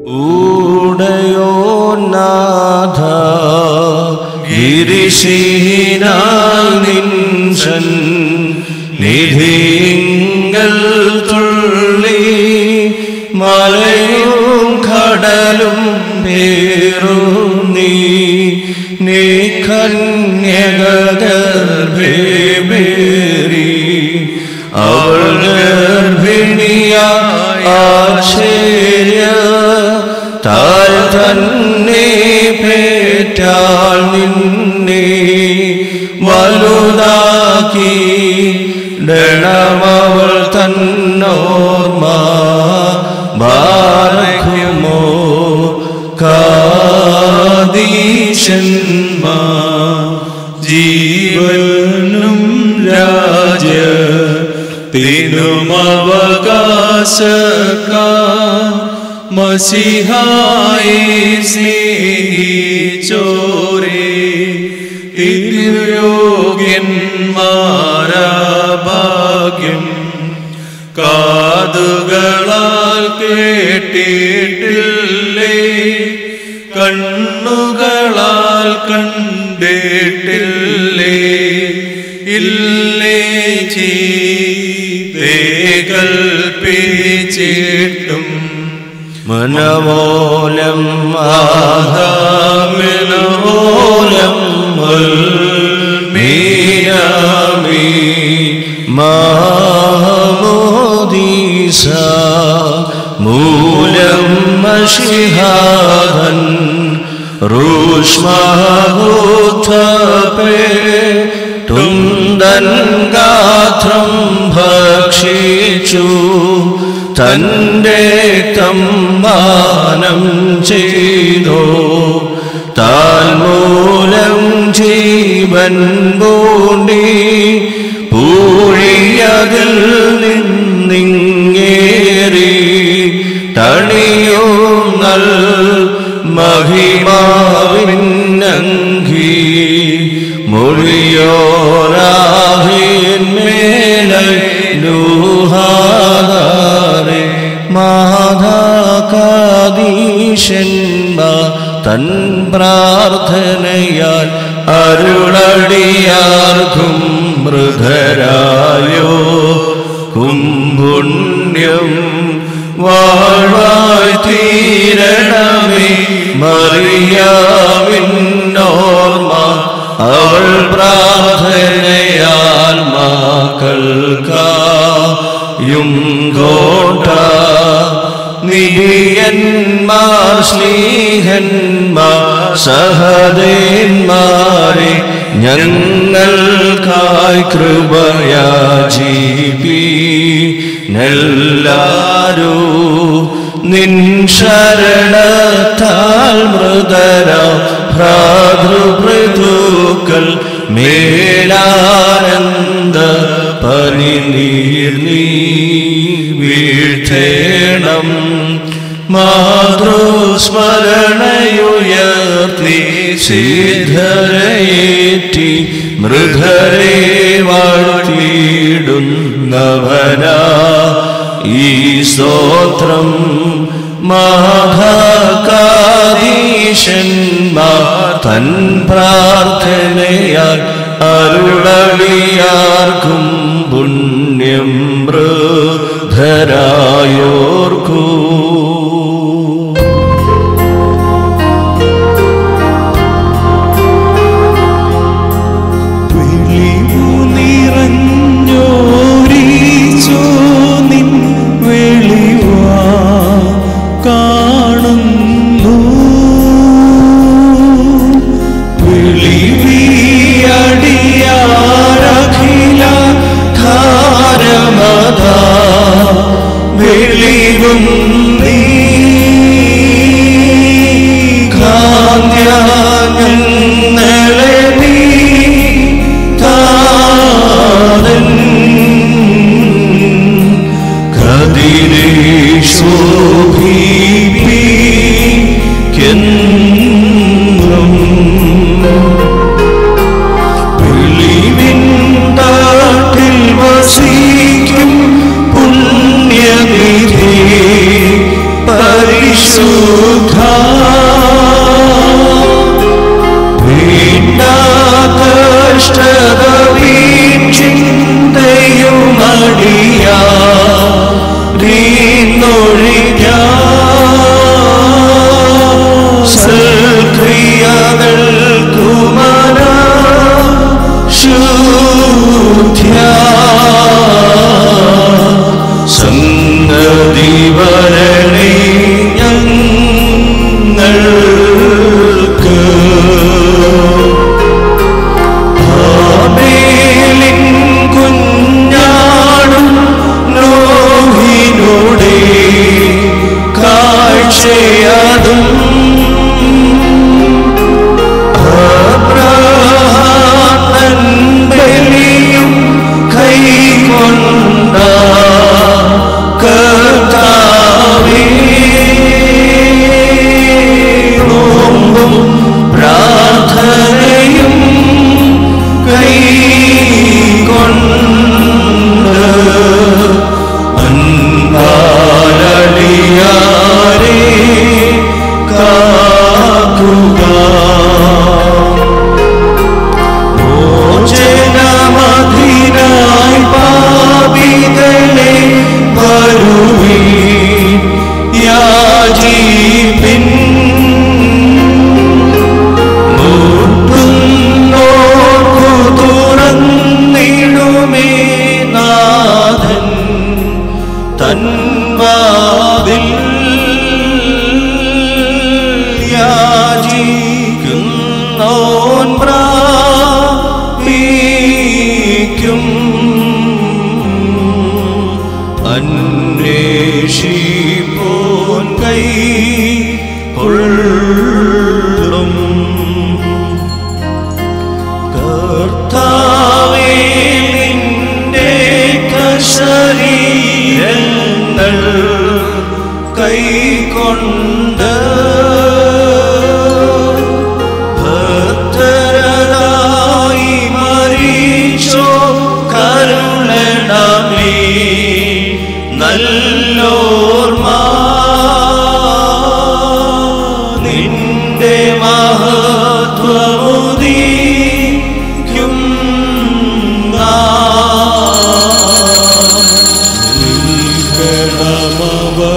ഊടയോ നാഥ ഗിരിശീനാൽ നിൻഷൻ നിധിങ്ങൾ തുള്ളി മലയും കടലും പേറു നീ നീ കന്യകർഭേറി അവൾ ഗർഭിണിയ ആശ്ചര്യ താൽ തന്നെ പേറ്റാൾ നിന്നെ വലുതാക്കി ഡണമവൾ തന്നോർമ്മ ബാരഖുമോ കാദീശന്മാ ജീവനും രാജ്യ തിനുമവകാശക്ക മസിഹായി സ്നേഹിച്ചോരേ തിരുയോഗ്യന്മാരാഭാഗ്യം കാതുകളാൽ കേട്ടിട്ടില്ലേ കണ്ണുകളാൽ കണ്ടിട്ടില്ലേ ഇല്ലേ ചീതേ കൽപ്പിച്ചിട്ടും മനമോലം ആദാമിനോലം മീരാമി മാമോദീസ മൂലം മഷിഹാദൻ റൂഷ്മഹൂത്തപേ തുന്തൻ ഗാത്രം ഭക്ഷിച്ചു തൻ്റെ കമ്മാനം ചെയ്തോ താൻ മൂലം ജീവൻ പൂണ്ടി പൂഴിയതിൽ നിന്നിങ്ങേറി തണിയും നൽ മഹിമാവിന്നങ്കി മൊഴിയോരാഹിന്മേലൂഹാദാരെ മാതാകാദീശന്മ തൻ പ്രാർത്ഥനയാൽ അരുളടിയാർക്കും മൃഗരായോ കുംപുണ്യം വാഴ്വായി തീരണമേ മറിയാവിന്നോർമ്മ അവൾ പ്രാർത്ഥനയാൽ മാക്കൾക്കായും കോട്ട നിധിയന്മാർ സ്നേഹന്മാർ സഹദേന്മാരെ ഞങ്ങൾക്കായി കൃപയാജീപി നെല്ലാരൂ നിൻ ശരണത്താൽ മൃദര ഭ്രാതൃപൃതുക്കൾ മേലാനന്ദ പനിനീർ നീ വീഴ്ത്തേണം മാതൃസ്മരണയുയർത്തി സിദ്ധരയേറ്റി മൃഗരെ വാഴ്ത്തിയിടുന്നവനാ ഈ സ്തോത്രം മഹാകാദീശന്മാർ തൻ പ്രാർത്ഥനയാൽ അരുളടിയാർക്കും പുണ്യം മൃധരായോർക്കൂ വെളിവു നിറഞ്ഞോരീച്ചോ നിൻ വെളിവാ കാണുന്നു വെളിവിയടിയാരഖില ധാരമത വെളിവും നീ കാന്യങ്ങളെ നീ താതൻ കതിരെ ശോഭിപ്പിക്കെന്നും വെളിവിൻ താട്ടിൽ വസിക്കും പുണ്യനിധി പരിശുദ്ധ പ്രതിവരണേ ഞങ്ങൾക്ക് ആബേലിൻ കുഞ്ഞാടും നോഹിനുടെ കാഴ്ചയതും അബ്രഹാം ബലിയും കൈകൊണ്ട കർത്താവേ നോമ്പും പ്രാർത്ഥനയും കൈകൊണ്ട് അൻപാലടിയാരെ കാക്കുക മോചനമധിനായി പാപികളെ വരുവി യാചിപ്പിൻ മുട്ടുന്നോർക്കു തുറന്നിടുമേ നാഥൻ തൻവാതിൽ യാചിക്കുന്നോൻ പ്രാപിക്കും അന്വേഷിപ്പോൻ കൈ കൊള്ളും കർത്താവേ നിന്റെ കശരീരങ്ങൾ കൈകൊണ്ട് ഭക്തരായി മരിച്ചോ കരുണണമേ നല്ലോർമ്മ നിന്റെ മഹത്വമുദീക്കും കടമവർ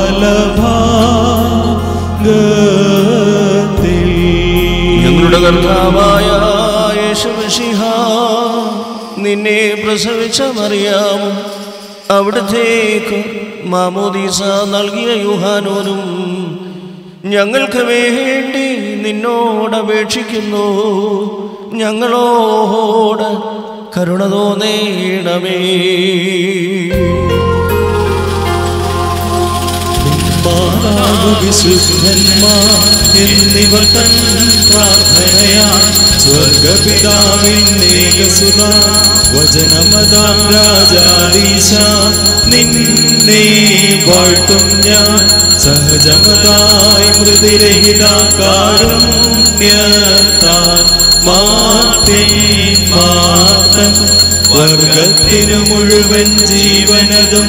വലഭാഗത്തിൽ ഞങ്ങളുടെ കർത്താവായ യേശുമിശിഹ നിന്നെ പ്രസവിച്ച മറിയാമും അവിടത്തേക്ക് മാമോദീസ നൽകിയ യുഹാനോനും ഞങ്ങൾക്ക് വേണ്ടി നിന്നോട് അപേക്ഷിക്കുന്നു ഞങ്ങളോട് കരുണ തോന്നേണമേ മാതാവ് വിശുദ്ധന്മാർ എന്നിവർ തൻ പ്രാർത്ഥനയാ സ്വർഗപിതാവിന്നേകസുത വചനമതാം രാജാദീശ നിന്നെ വാഴ്ത്തും ഞാൻ സഹജമതായി മൃതിരഹിതാകാരുണ്യത്താൽ മാറ്റേ മാതൻ വർഗത്തിനു മുഴുവൻ ജീവനതും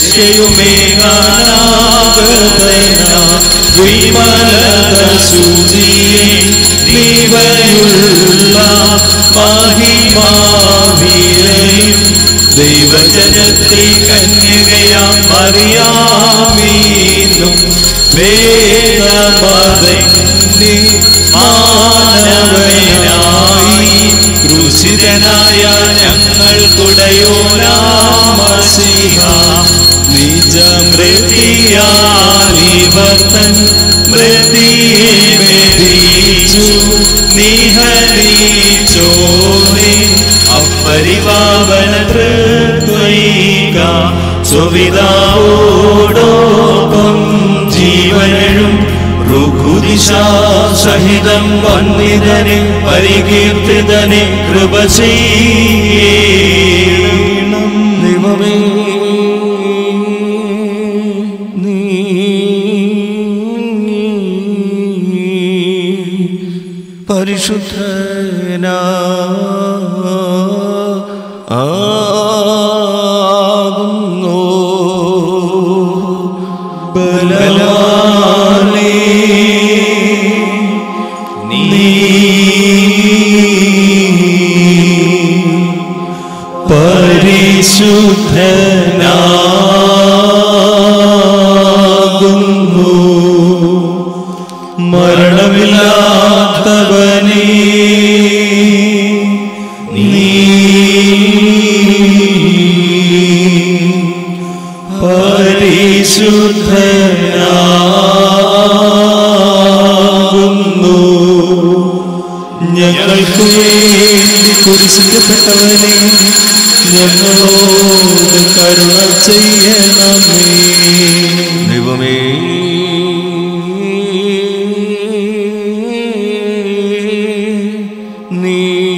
രക്ഷയുമേകാനാഗതനാശുചിയെ നീവയുള്ള മഹിമാവീരയും ദൈവജനത്തെ കന്യകയാം അറിയാമീന്നും വേദമതന്നെ മാനവനായി ക്രൂശിതനായ ഞങ്ങൾക്കുടയോരാമസിഹ നിജമൃതിയാലിവർത്തൻ മൃതിയെ മെതിച്ചു നിഹരിച്ചോനെ അപ്പരിപാവന തൃത്വൈക സുവിതാവോടൊപ്പം ജീവനും ഋഖുദിശ സഹിതം വന്നിതനെ പരികീർത്തിതനെ കൃപ ചെയ്യണം ദൈവമേ നീ പരിശുദ്ധനാ ആകുന്നു ബലാലേ നീ പരിശുദ്ധനാകുന്നു മരണമില്ലാത്തവനേ നീ പരിശുദ്ധനാകുന്നു ഞങ്ങൾക്ക് വേണ്ടി കുരിശിക്കപ്പെട്ടവനെ ഞങ്ങളോട് കരുണ ചെയ്യണമേ ദൈവമേ നീ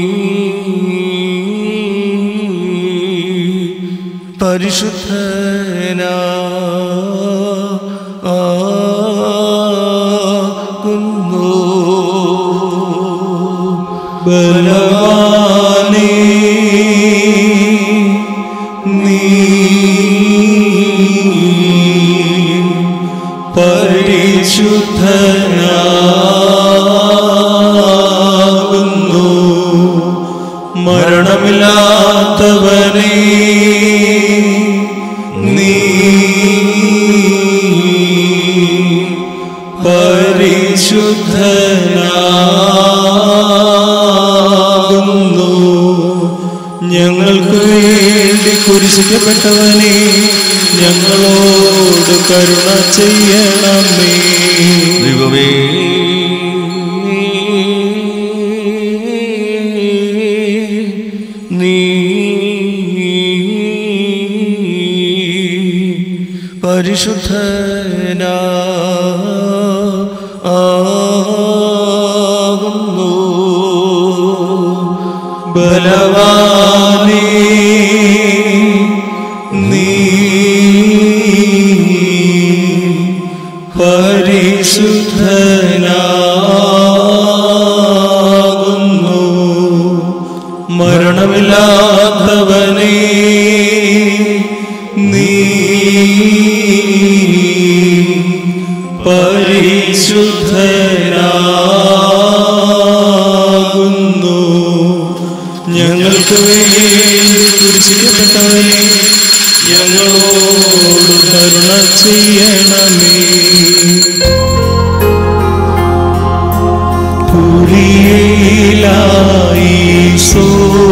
പരിശുദ്ധനാ ആകുന്നു ബലവാനേ നീ പരിശുദ്ധനാകുന്നു മരണമില്ലാത്തവനേ നീ പരിശുദ്ധനാകുന്നു ഞങ്ങൾക്ക് വേണ്ടി കുരിശിക്കപ്പെട്ടവനെ ഞങ്ങളോട് കരുണ ചെയ്യണമേ ദൈവമേ നീ പരിശുദ്ധനാ ആകുന്നു ബലവാനേ നീ പരിശുദ്ധനാകുന്നു മരണമില്ലാത്തവനേ നീ പരിശുദ്ധനാകുന്നു ഞങ്ങൾക്ക് വേണ്ടി കുരിശിക്കപ്പെട്ടവനെ ഞങ്ങളോട് കരുണ ചെയ്യണമേ കുറിയേലായിസോ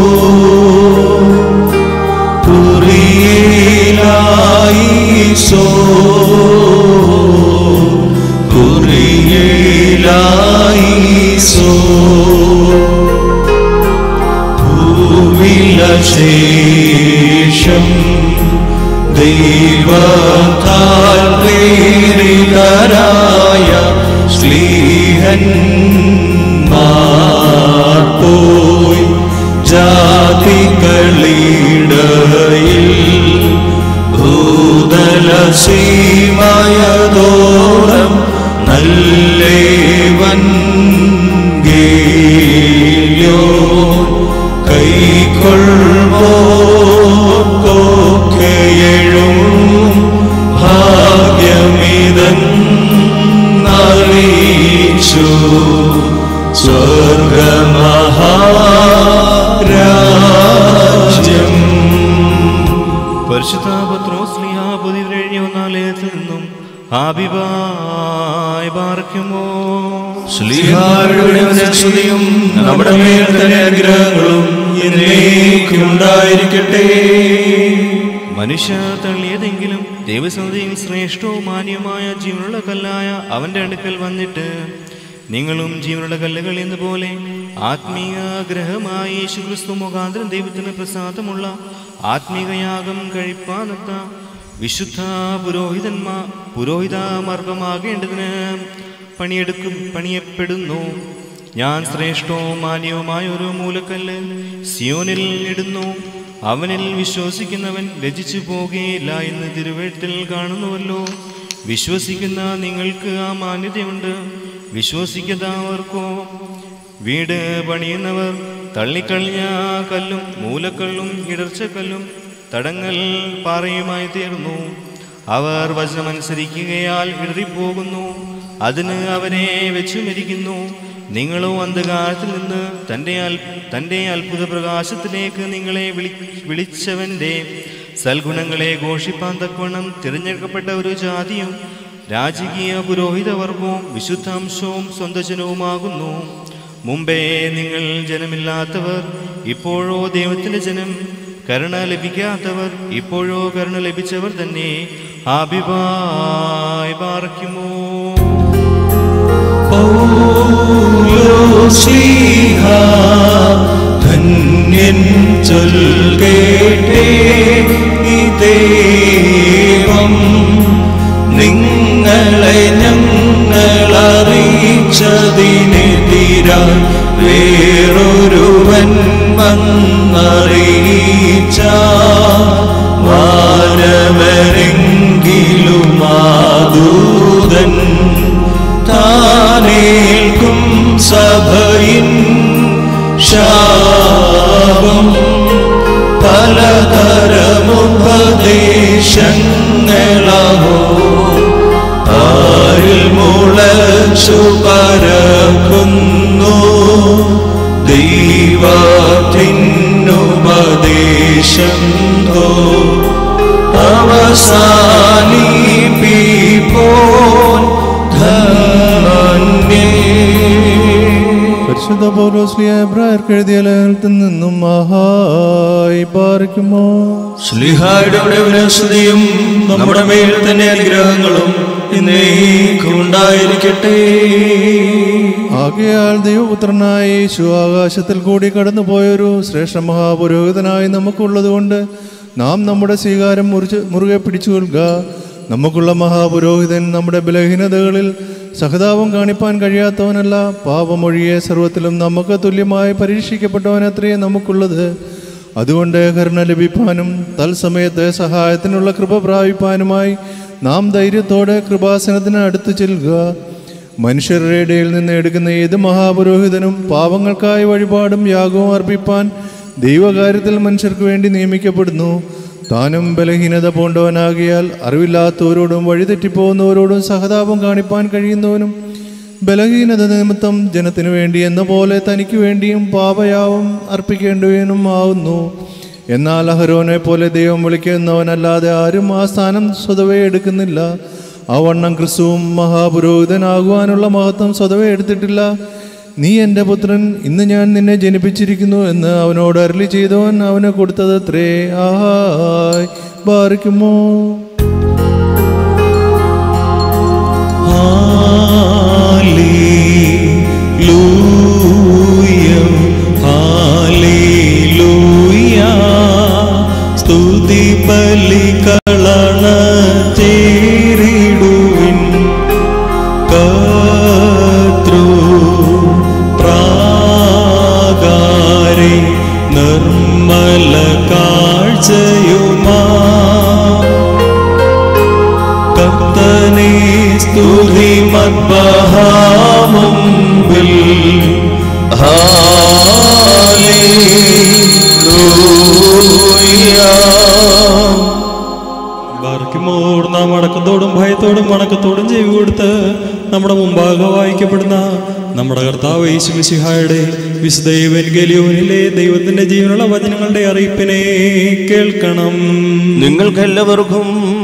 കുറിയേലായിസോ കുറിയേലായിസോ ഭൂവിലശേഷം ദൈവത്താൽ പ്രേരിതരായ സ്ലീഹന്മാർ പോയി ജാതികളിടയിൽ ഭൂതല സീമയതോളം നല്ലേവൻ ഗേയോ കൈക്കൊള്ളും ഭാഗ്യമിതൻ അറിയിച്ചു സ്വർഗമഹാരാജ്യം പരിശുദ്ധ പത്രോസ്ലിഹ പുതിയ ഒന്നാലയത്തിൽ നിന്നും ഹാബിബായ് പാർക്കുമോ ശ്ലീഹാരുടെ സ്തുതിയും നമ്മുടെ മേൽ തന്നെ അനുഗ്രഹങ്ങളും എന്നേക്കും ഉണ്ടായിരിക്കട്ടെ മനുഷ്യ തള്ളിയതെങ്കിലും ദൈവസന്നിധിയിൽ ശ്രേഷ്ഠവും മാന്യവുമായ ജീവനുള്ള കല്ലായ അവന്റെ അടുക്കൽ വന്നിട്ട് നിങ്ങളും ജീവനുള്ള കല്ലുകൾ എന്ന പോലെ ആത്മീയ ഗ്രഹമായ യേശുക്രിസ്തു മുഖാന്തരം ദൈവത്തിന് പ്രസാദമുള്ള ആത്മീകയാഗം കഴിപ്പാനെത്ത വിശുദ്ധ പുരോഹിതന്മാ പുരോഹിത മാർഗമാകേണ്ടതിന് പണിയെടുക്കും പണിയപ്പെടുന്നു ഞാൻ ശ്രേഷ്ഠവും മാന്യവുമായ ഒരു മൂലക്കല്ല് സിയോനിൽ ഇടുന്നു അവനിൽ വിശ്വസിക്കുന്നവൻ ലജിച്ചു പോകുകയില്ല എന്ന് തിരുവഴുത്തിൽ കാണുന്നുവല്ലോ വിശ്വസിക്കുന്ന നിങ്ങൾക്ക് ആ മാന്യതയുണ്ട് വിശ്വസിക്കാത്തവർക്കോ വീട് പണിയുന്നവർ തള്ളിക്കളഞ്ഞ കല്ലും മൂലക്കല്ലും ഇടർച്ചക്കല്ലും തടങ്ങൽ പാറയുമായി തീർന്നു അവർ വചനമനുസരിക്കുകയാൽ ഇടറിപ്പോകുന്നു അതിന് അവരെ വെച്ചുമിരിക്കുന്നു നിങ്ങളോ അന്ധകാരത്തിൽ നിന്ന് തൻ്റെ അൽ തൻ്റെ അത്ഭുത പ്രകാശത്തിലേക്ക് നിങ്ങളെ വിളി വിളിച്ചവൻ്റെ സൽഗുണങ്ങളെ ഘോഷിപ്പാൻ തക്കവണ്ണം തിരഞ്ഞെടുക്കപ്പെട്ട ഒരു ജാതിയും രാജകീയ പുരോഹിതവർഗവും വിശുദ്ധാംശവും സ്വന്തജനവുമാകുന്നു മുമ്പേ നിങ്ങൾ ജനമില്ലാത്തവർ ഇപ്പോഴോ ദൈവത്തിൻ്റെ ജനം കരുണ ലഭിക്കാത്തവർ ഇപ്പോഴോ കരുണ ലഭിച്ചവർ തന്നെ ആബിബായ് പാർക്കുമോ ശ്രീഹ ധന്യൻ ചൊൽകേട്ടേ ദൈവം നിങ്ങളെ ഞങ്ങളറിയിച്ചതിനെതിരാ വേറൊരുവൻ വന്നറിയിച്ച വാരവരെങ്കിലും ആദൂതൻ താനേൽക്കും സഭയിൻ ശാപം പലതരമുപദേശങ്ങളോ ആരിൽ മുളച്ചു പരക്കുന്നു ദൈവത്തിനുപദേശം തോ അവസാനിപ്പിപ്പോൻ ധന്യേ പരിശുദ്ധ പൗലോസ്ലിയ എബ്രായർക്ക് എഴുതിയ ലേഖനത്തിൽ നിന്നും മഹായി പാർക്കുമോ ശ്ലീഹായുടെ സ്തുതിയും നമ്മുടെ മേൽ തന്നെ അനുഗ്രഹങ്ങളും ഇന്നേക്കും ഉണ്ടായിരിക്കട്ടെ ആകയാൽ ദൈവപുത്രനായ യേശു ആകാശത്തിൽ കൂടി കടന്നുപോയൊരു ശ്രേഷ്ഠ മഹാപുരോഹിതനായി നമുക്കുള്ളതുകൊണ്ട് നാം നമ്മുടെ സ്വീകാരം മുറിച്ച് മുറുകെ പിടിച്ചു കൊള്ളുക നമുക്കുള്ള മഹാപുരോഹിതൻ നമ്മുടെ ബലഹീനതകളിൽ സഹതാപം കാണിപ്പാൻ കഴിയാത്തവനല്ല പാപമൊഴിയെ സർവത്തിലും നമുക്ക് തുല്യമായി പരീക്ഷിക്കപ്പെട്ടവനത്രയേ നമുക്കുള്ളത് അതുകൊണ്ട് കരുണ ലഭിപ്പാനും തത്സമയത്ത് സഹായത്തിനുള്ള കൃപ പ്രാപിപ്പാനുമായി നാം ധൈര്യത്തോടെ കൃപാസനത്തിന് അടുത്ത് ചെല്ലുക മനുഷ്യരുടെ ഇടയിൽ നിന്ന് എടുക്കുന്ന ഏത് മഹാപുരോഹിതനും പാപങ്ങൾക്കായി വഴിപാടും യാഗവും അർപ്പിപ്പാൻ ദൈവകാര്യത്തിൽ മനുഷ്യർക്ക് വേണ്ടി നിയമിക്കപ്പെടുന്നു താനും ബലഹീനത പൂണ്ടവനാകിയാൽ അറിവില്ലാത്തവരോടും വഴിതെറ്റിപ്പോകുന്നവരോടും സഹതാപം കാണിപ്പാൻ കഴിയുന്നവനും ബലഹീനത നിമിത്തം ജനത്തിനു വേണ്ടി എന്ന പോലെ തനിക്ക് വേണ്ടിയും പാപയാവും അർപ്പിക്കേണ്ടവനും ആവുന്നു എന്നാൽ അഹരോനെ പോലെ ദൈവം വിളിക്കുന്നവനല്ലാതെ ആരും ആ സ്ഥാനം സ്വതവേ എടുക്കുന്നില്ല ആ വണ്ണം ക്രിസ്തുവും മഹാപുരോഹിതനാകുവാനുള്ള മഹത്വം സ്വതവേ എടുത്തിട്ടില്ല നീ എൻ്റെ പുത്രൻ ഇന്ന് ഞാൻ നിന്നെ ജനിപ്പിച്ചിരിക്കുന്നു എന്ന് അവനോട് അരളി ചെയ്തവൻ അവന് കൊടുത്തത് അത്രേ ആഹായ് ബാറിക്കുമോ ഹാലേലൂയ ഹാലേലൂയ സ്തുതി ബലികളണ ചേരിടുവിൻ കർത്തൃ പ്രാകാരെ നിർമ്മല കാഴ്ചയുമാ കർത്തനെ സ്തുതി മദ്ബഹാമുമ്പിൽ ബാർക്കിമോർ നാം അടക്കത്തോടും ഭയത്തോടും വണക്കത്തോടും ചെവി കൊടുത്ത് നമ്മുടെ മുമ്പാകെ വായിക്കപ്പെടുന്ന നമ്മുടെ കർത്താവ് യേശുമിശിഹായുടെ വിശുദ്ധ എവൻഗലിയോനിലെ ദൈവത്തിന്റെ ജീവനുള്ള വചനങ്ങളുടെ അറിയിപ്പിനെ കേൾക്കണം നിങ്ങൾക്കെല്ലാവർക്കും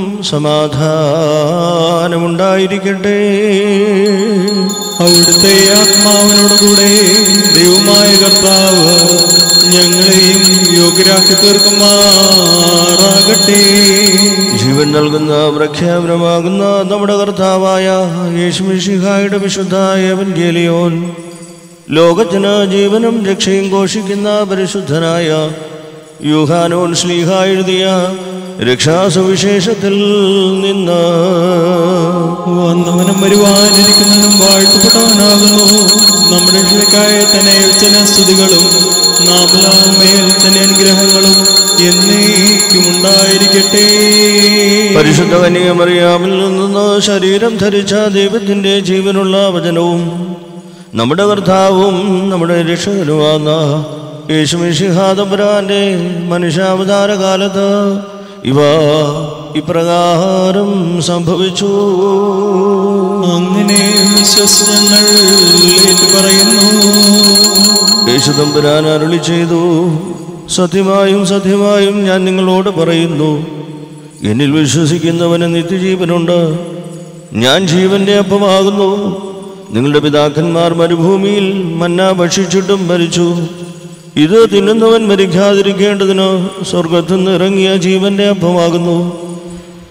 സമാധാനമുണ്ടായിരിക്കട്ടെ അവിടുത്തെ ആത്മാവിനോടുകൂടെ ദൈവമായ കർത്താവ് ഞങ്ങളെയും യോഗ്യരാക്കി തീർക്കുമാറാകട്ടെ ജീവൻ നൽകുന്ന പ്രഖ്യാപനമാകുന്ന നമ്മുടെ കർത്താവായ യേശുമിഷിഹായുടെ വിശുദ്ധ എവൻഗേലിയോൻ ലോകത്തിന് ജീവനും രക്ഷയും ഘോഷിക്കുന്ന പരിശുദ്ധനായ യൂഹാനോൻ ശ്ലീഹ എഴുതിയ രക്ഷാസുവിശേഷത്തിൽ നിന്ന് വന്നവനും വരുവാനിരിക്കുന്നവനും വാഴ്ത്തപ്പെട്ടവനാകുന്നു നമ്മുടെ രക്ഷയ്ക്കായ തന്നെ ഉച്ചന സ്തുതികളും നാമലാമേൽ തന്നെ അനുഗ്രഹങ്ങളും എന്നേക്കും ഉണ്ടായിരിക്കട്ടെ പരിശുദ്ധ കന്യകമറിയാമിൽ നിന്ന് ശരീരം ധരിച്ച ദൈവത്തിൻ്റെ ജീവനുള്ള വചനവും നമ്മുടെ കർത്താവും നമ്മുടെ രക്ഷകനുമാകുന്ന യേശുമിഷിഹാദപുരാന്റെ മനുഷ്യാവതാര കാലത്ത് ഇവ ഇപ്രകാരം സംഭവിച്ചു അങ്ങനെ വിശ്വസനങ്ങൾ ഏറ്റുപറയുന്നു യേശുദമ്പുരാൻ അരുളി ചെയ്തു സത്യമായും സത്യമായും ഞാൻ നിങ്ങളോട് പറയുന്നു എന്നിൽ വിശ്വസിക്കുന്നവന് നിത്യജീവനുണ്ട് ഞാൻ ജീവന്റെ അപ്പമാകുന്നു നിങ്ങളുടെ പിതാക്കന്മാർ മരുഭൂമിയിൽ മന്ന ഭക്ഷിച്ചിട്ടും മരിച്ചു ഇത് തിന്നുന്നവൻ മരിക്കാതിരിക്കേണ്ടതിന് സ്വർഗത്തു നിന്ന് ഇറങ്ങിയ ജീവന്റെ അപ്പമാകുന്നു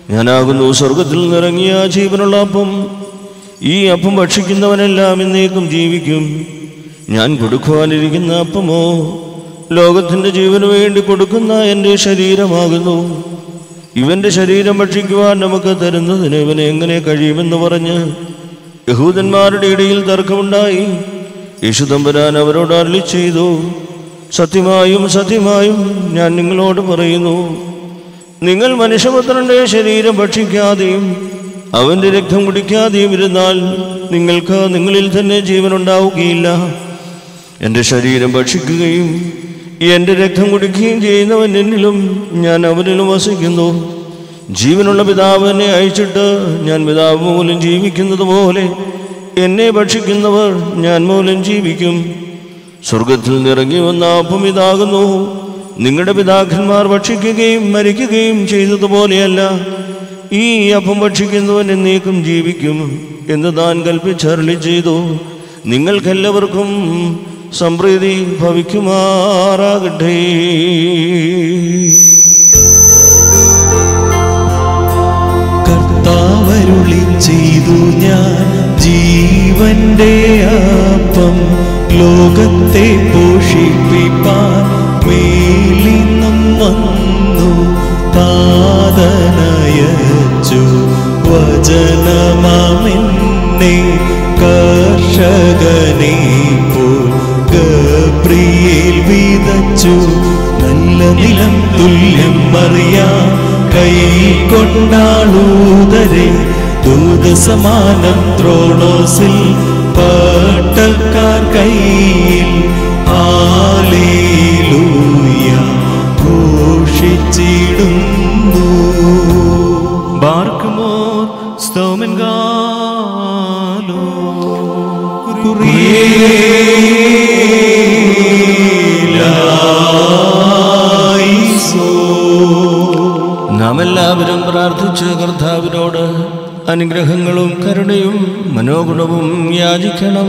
ഞാനാകുന്നു സ്വർഗത്തിൽ നിറങ്ങിയ ജീവനുള്ള അപ്പം ഈ അപ്പം ഭക്ഷിക്കുന്നവനെല്ലാം എന്നേക്കും ജീവിക്കും ഞാൻ കൊടുക്കുവാനിരിക്കുന്ന അപ്പമോ ലോകത്തിൻ്റെ ജീവന് വേണ്ടി കൊടുക്കുന്ന എൻ്റെ ശരീരമാകുന്നു ഇവൻ്റെ ശരീരം ഭക്ഷിക്കുവാൻ നമുക്ക് തരുന്നതിന് ഇവന് എങ്ങനെ കഴിയുമെന്ന് പറഞ്ഞ് യഹൂദന്മാരുടെ ഇടയിൽ തർക്കമുണ്ടായി യേശുദമ്പരാൻ അവരോട് അരളി ചെയ്തു സത്യമായും സത്യമായും ഞാൻ നിങ്ങളോട് പറയുന്നു നിങ്ങൾ മനുഷ്യപുത്രന്റെ ശരീരം ഭക്ഷിക്കാതെയും അവന്റെ രക്തം കുടിക്കാതെയും ഇരുന്നാൽ നിങ്ങൾക്ക് നിങ്ങളിൽ തന്നെ ജീവനുണ്ടാവുകയില്ല എൻ്റെ ശരീരം ഭക്ഷിക്കുകയും എൻ്റെ രക്തം കുടിക്കുകയും ചെയ്യുന്നവൻ എന്നിലും ഞാൻ അവനിലും വസിക്കുന്നു ജീവനുള്ള പിതാവ് എന്നെ അയച്ചിട്ട് ഞാൻ പിതാവ് മൂലം ജീവിക്കുന്നത് പോലെ എന്നെ ഭക്ഷിക്കുന്നവർ ഞാൻ മൂലം ജീവിക്കും സ്വർഗത്തിൽ നിറങ്ങി വന്ന അപ്പം ഇതാകുന്നു നിങ്ങളുടെ പിതാക്കന്മാർ ഭക്ഷിക്കുകയും മരിക്കുകയും ചെയ്തതുപോലെയല്ല ഈ അപ്പം ഭക്ഷിക്കുന്നവൻ എന്നേക്കും ജീവിക്കും എന്ന് താൻ കൽപ്പിച്ചരളി ചെയ്തു നിങ്ങൾക്കെല്ലാവർക്കും സംപ്രീതി ഭവിക്കുമാറാകട്ടെ കർത്താവരുളി ചെയ്തു ഞാൻ ജീവന്റെ അപ്പം ലോകത്തെ പോഷിപ്പിപ്പാൻ മേലിന്നും വന്നു താതനയച്ചു വചനമാമെന്നെ കർഷകനെ പോൽ ഗബ്രിയേൽ വിതച്ചു നല്ല നിലം തുല്യം അറിയാം കൈ കൊണ്ടാളൂതരെ ദൂതസമാനം ത്രോണോസിൽ പട്ടക്കാർ കയ്യിൽ ആലേലൂയ ഘോഷിച്ചിടുന്നു ബാർക്കുമോർ സ്തോമൻ ഗാലോ നാം എല്ലാവരും പ്രാർത്ഥിച്ച് കർത്താവിനോട് അനുഗ്രഹങ്ങളും കരുണയും മനോഗുണവും യാചിക്കണം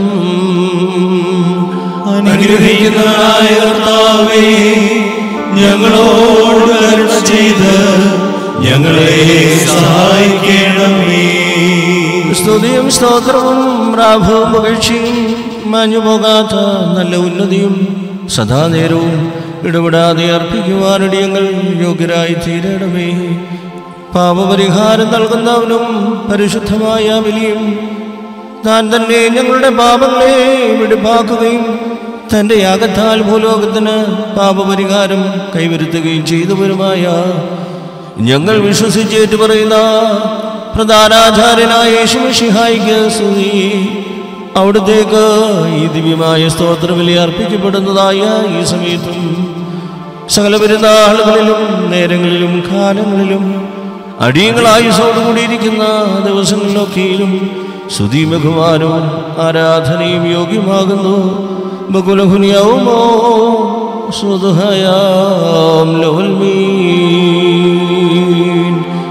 അനുഗ്രഹിക്കുന്നതായ കർത്താവേ ഞങ്ങളോട് കരുണ ചെയ്ത് ഞങ്ങളെ സഹായിക്കണമേ സ്തുതിയും സ്തോത്രവും പ്രാഭവും പുകഴ്ചയും മാഞ്ഞു പോകാത്ത നല്ല ഉന്നതിയും സദാ നേരവും ഇടപെടാതെ അർപ്പിക്കുവാനടിയങ്ങൾ യോഗ്യരായി തീരണമേ പാപപരിഹാരം നൽകുന്നവനും പരിശുദ്ധമായ ബലിയും താൻ തന്നെ ഞങ്ങളുടെ പാപങ്ങളെ വെടിപ്പാക്കുകയും തൻ്റെ യാഗത്താൽ ഭൂലോകത്തിന് പാപപരിഹാരം കൈവരുത്തുകയും ചെയ്തവരുമായ ഞങ്ങൾ വിശ്വസിച്ചേറ്റ് പറയുന്ന പ്രധാനാചാര്യനായ യേശുമിഷിഹായിക്ക് സ്തുതി അവിടത്തേക്ക് ഈ ദിവ്യമായ സ്തോത്രബലി അർപ്പിക്കപ്പെടുന്നതായ ഈ സമയത്തും സകല പെരുന്നാളുകളിലും നേരങ്ങളിലും കാലങ്ങളിലും അടിയങ്ങളായുസോടുകൂടിയിരിക്കുന്ന ദിവസങ്ങളിലൊക്കെയും സ്തുതി ബഹുമാനവും ആരാധനയും യോഗ്യമാകുന്നു ബകുലഹുനിയവുമോ സുധയാം ലോൽമീൻ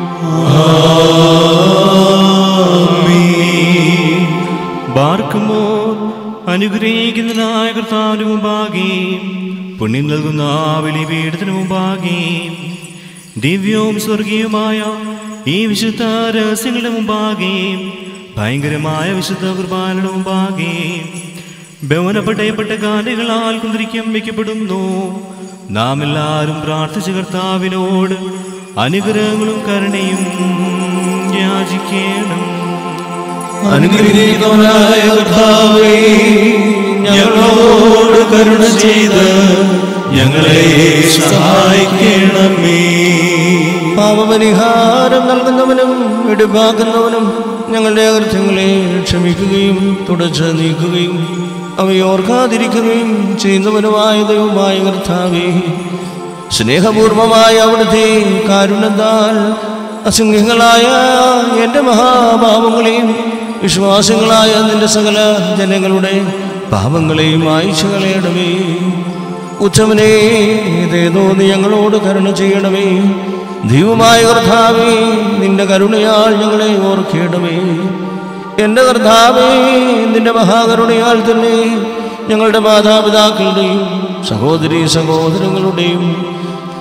ബാർക്കുമോർ അനുഗ്രഹിക്കുന്നതിനായ കർത്താവിന് മുമ്പാകെയും പുണ്യം നൽകുന്ന ആ ബലിപീഠത്തിന് മുമ്പാകെയും ദിവ്യവും സ്വർഗീയമായ ഈ വിശുദ്ധ രഹസ്യങ്ങളുടെ മുമ്പാകെയും ഭയങ്കരമായ വിശുദ്ധ കുർബാനയുടെ മുമ്പാകെയും ബഹുനപ്പെട്ടയപ്പെട്ട കാലുകളാൽ കുന്തിരിക്കം വയ്ക്കപ്പെടുന്നു നാം എല്ലാവരും പ്രാർത്ഥിച്ച കർത്താവിനോട് അനുഗ്രഹങ്ങളും കരുണയും യാചിക്കണം അനുഗ്രഹിക്കുന്നവനായ കർത്താവേ ഞങ്ങളോട് കരുണ ചെയ്ത് ഞങ്ങളെ സഹായിക്കണമേ പാപപരിഹാരം നൽകുന്നവനും വെടിപ്പാക്കുന്നവനും ഞങ്ങളുടെ അകൃത്യങ്ങളെ ക്ഷമിക്കുകയും തുടച്ച് നീക്കുകയും അവയോർക്കാതിരിക്കുകയും ചെയ്യുന്നവനുമായ ദൈവമായ കർത്താവേ സ്നേഹപൂർവമായ അവിടുത്തെ കാരുണ്യത്താൽ അസംഖ്യങ്ങളായ എൻ്റെ മഹാപാപങ്ങളെയും വിശ്വാസങ്ങളായ നിന്റെ സകല ജനങ്ങളുടെ പാപങ്ങളെയും അയച്ചു കളയണമേ ഉച്ചവനെ ഇതേതോ നീ ഞങ്ങളോട് കരുണ ചെയ്യണമേ ദൈവമായ കർത്താവേ നിന്റെ കരുണയാൽ ഞങ്ങളെ ഓർക്കേണമേ എൻ്റെ കർത്താവേ നിന്റെ മഹാകരുണയാൽ തന്നെ ഞങ്ങളുടെ മാതാപിതാക്കളുടെയും സഹോദരി സഹോദരങ്ങളുടെയും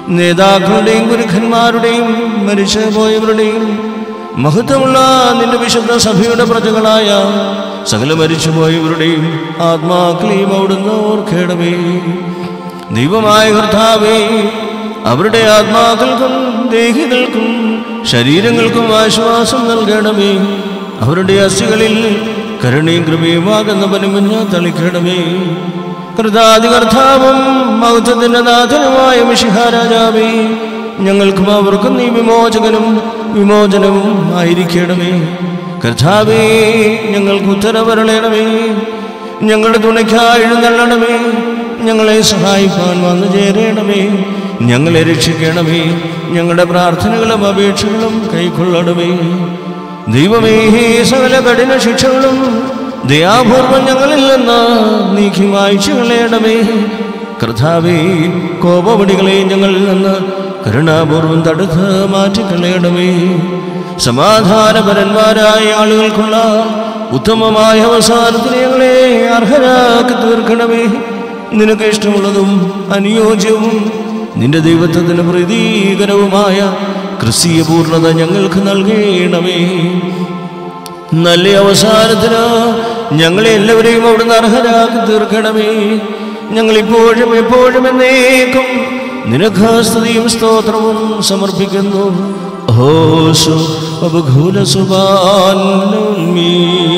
നേതാക്കളുടെയും ഗുരുഖന്മാരുടെയും മരിച്ചു പോയവരുടെയും മഹത്വമുള്ള നിന്റെ വിശുദ്ധ സഭയുടെ പ്രജകളായ സകല മരിച്ചുപോയവരുടെയും ആത്മാക്കളെയും അവിടുന്ന് ഓർക്കേണമേ ദൈവമായ കർത്താവേ അവരുടെ ആത്മാക്കൾക്കും ദേഹികൾക്കും ശരീരങ്ങൾക്കും ആശ്വാസം നൽകണമേ അവരുടെ അസ്ഥികളിൽ കരുണയും കൃപയുമാകുന്ന പനിമഞ്ഞ തളിക്കണമേ കൃതാതി കർത്താവും മൗത്വത്തിന്റെ നാഥനുമായ മിഷിഹാരാജാവേ ഞങ്ങൾക്കും അവർക്കും നീ വിമോചകനും വിമോചനവും ആയിരിക്കണമേ കർത്താവേ ഞങ്ങൾക്ക് ഉത്തരവരളയണമേ ഞങ്ങളുടെ തുണയ്ക്കായി എഴുന്നള്ളണമേ ഞങ്ങളെ സഹായിക്കാൻ വന്നു ചേരണമേ ഞങ്ങളെ രക്ഷിക്കണമേ ഞങ്ങളുടെ പ്രാർത്ഥനകളും അപേക്ഷകളും കൈക്കൊള്ളണമേ ദൈവമേ സകല കഠിന ശിക്ഷകളും ദയാപൂർവം ഞങ്ങളിൽ നിന്ന് നീക്കി മായ്ച്ചു കളയണമേ കർത്താവേ കോപവടികളെ ഞങ്ങളിൽ നിന്ന് കരുണാപൂർവം തടുത്ത് മാറ്റിക്കളയണമേ സമാധാനപരന്മാരായ ആളുകൾക്കുള്ള ഉത്തമമായ അവസാനത്തിന് ഞങ്ങളെ അർഹരാക്കി തീർക്കണമേ നിനക്ക് ഇഷ്ടമുള്ളതും അനുയോജ്യവും നിന്റെ ദൈവത്വത്തിന് പ്രീതീകരവുമായ ക്രിസ്തീയ പൂർണ്ണത ഞങ്ങൾക്ക് നൽകണമേ നല്ല അവസാനത്തിന് ഞങ്ങളെ എല്ലാവരെയും അവിടുന്ന് അർഹരാക്കി തീർക്കണമേ ഞങ്ങൾ ഇപ്പോഴും എപ്പോഴും എന്നേക്കും നിനക്ക് സ്തുതിയും സ്തോത്രവും സമർപ്പിക്കുന്നു ഹോസു അബഘൂല സുബാൽമീ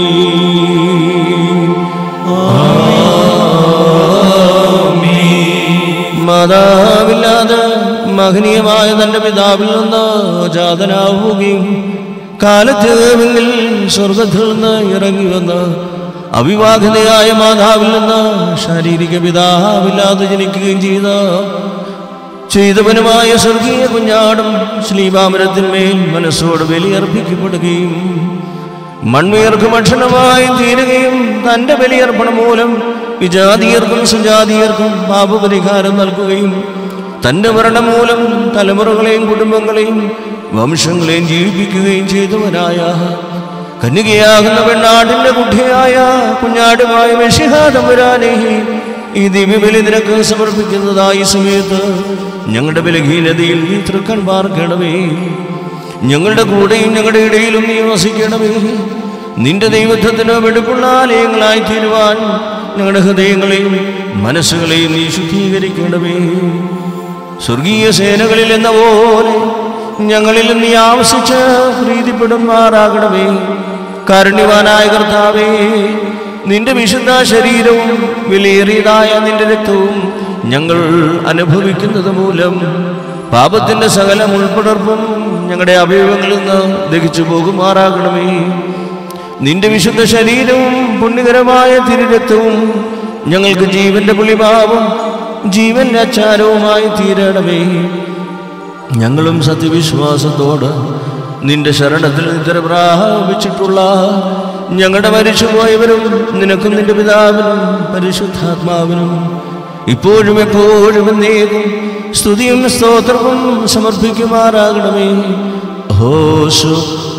മാതാവില്ലാതെ മഹനീയമായ തന്റെ പിതാവിൽ നിന്ന് ജാതനാവുകയും കാലത്തേവെങ്കിൽ സ്വർഗത്തിൽ നിന്ന് ഇറങ്ങി വന്ന് അവിവാഹിതയായ മാതാവിൽ നിന്ന് ശാരീരിക പിതാവില്ലാതെ ജനിക്കുകയും ചെയ്ത ചെയ്തവനുമായ സ്വർഗീയ കുഞ്ഞാടും ശ്രീപാമരത്തിന്മേൽ മനസ്സോട് ബലിയർപ്പിക്കപ്പെടുകയും മൺമീർക്ക് ഭക്ഷണമായി തീരുകയും തന്റെ ബലിയർപ്പണം മൂലം വിജാതീയർക്കും സുജാതീയർക്കും പാപപരിഹാരം നൽകുകയും തന്റെ മരണം മൂലം തലമുറകളെയും കുടുംബങ്ങളെയും വംശങ്ങളെയും ജീവിപ്പിക്കുകയും ചെയ്തവനായ കന്യകയാകുന്ന പെണ്ണാടിന്റെ കുട്ടിയായ കുഞ്ഞാടുമായ മെഷിഹാതമ്പുരാനെ ഈ ദിവ്യബലി നിനക്ക് സമർപ്പിക്കുന്നതായി സമയത്ത് ഞങ്ങളുടെ ബലഹീനതയിൽ നീ തൃക്കൺ പാർക്കണമേ ഞങ്ങളുടെ കൂടെയും ഞങ്ങളുടെ ഇടയിലും നീ വസിക്കണമേ നിന്റെ ദൈവത്വത്തിന് വെടുപ്പുള്ള ആലയങ്ങളായി തീരുവാൻ ഞങ്ങളുടെ ഹൃദയങ്ങളെയും മനസ്സുകളെയും നീ ശുദ്ധീകരിക്കണമേ സ്വർഗീയ സേനകളിൽ എന്ന പോലെ ഞങ്ങളിൽ നീ ആവശ്യിച്ച് പ്രീതിപ്പെടുമാറാകണമേ കാരുണ്യവാനായ കർത്താവേ നിന്റെ വിശുദ്ധ ശരീരവും വിലയേറിയതായ നിന്റെ രക്തവും ഞങ്ങൾ അനുഭവിക്കുന്നത് മൂലം പാപത്തിന്റെ സകല ഉൾപ്പടർപ്പും ഞങ്ങളുടെ അവയവങ്ങളിൽ നിന്ന് ദഹിച്ചു പോകുമാറാകണമേ നിന്റെ വിശുദ്ധ ശരീരവും പുണ്യകരമായ തിരുരക്തവും ഞങ്ങൾക്ക് ജീവന്റെ പുളിഭാവം ജീവന്റെ അച്ചാരവുമായി തീരണമേ ഞങ്ങളും സത്യവിശ്വാസത്തോട് നിന്റെ ശരണത്തിൽ നിദ്ര പ്രാപിച്ചിട്ടുള്ള ഞങ്ങളുടെ മരിച്ചുപോയവരും നിനക്കും നിന്റെ പിതാവിനും പരിശുദ്ധാത്മാവിനും ഇപ്പോഴും എപ്പോഴും എന്നേക്കും സ്തുതിയും സ്തോത്രവും സമർപ്പിക്കുമാറാകണമേ ഹോഷു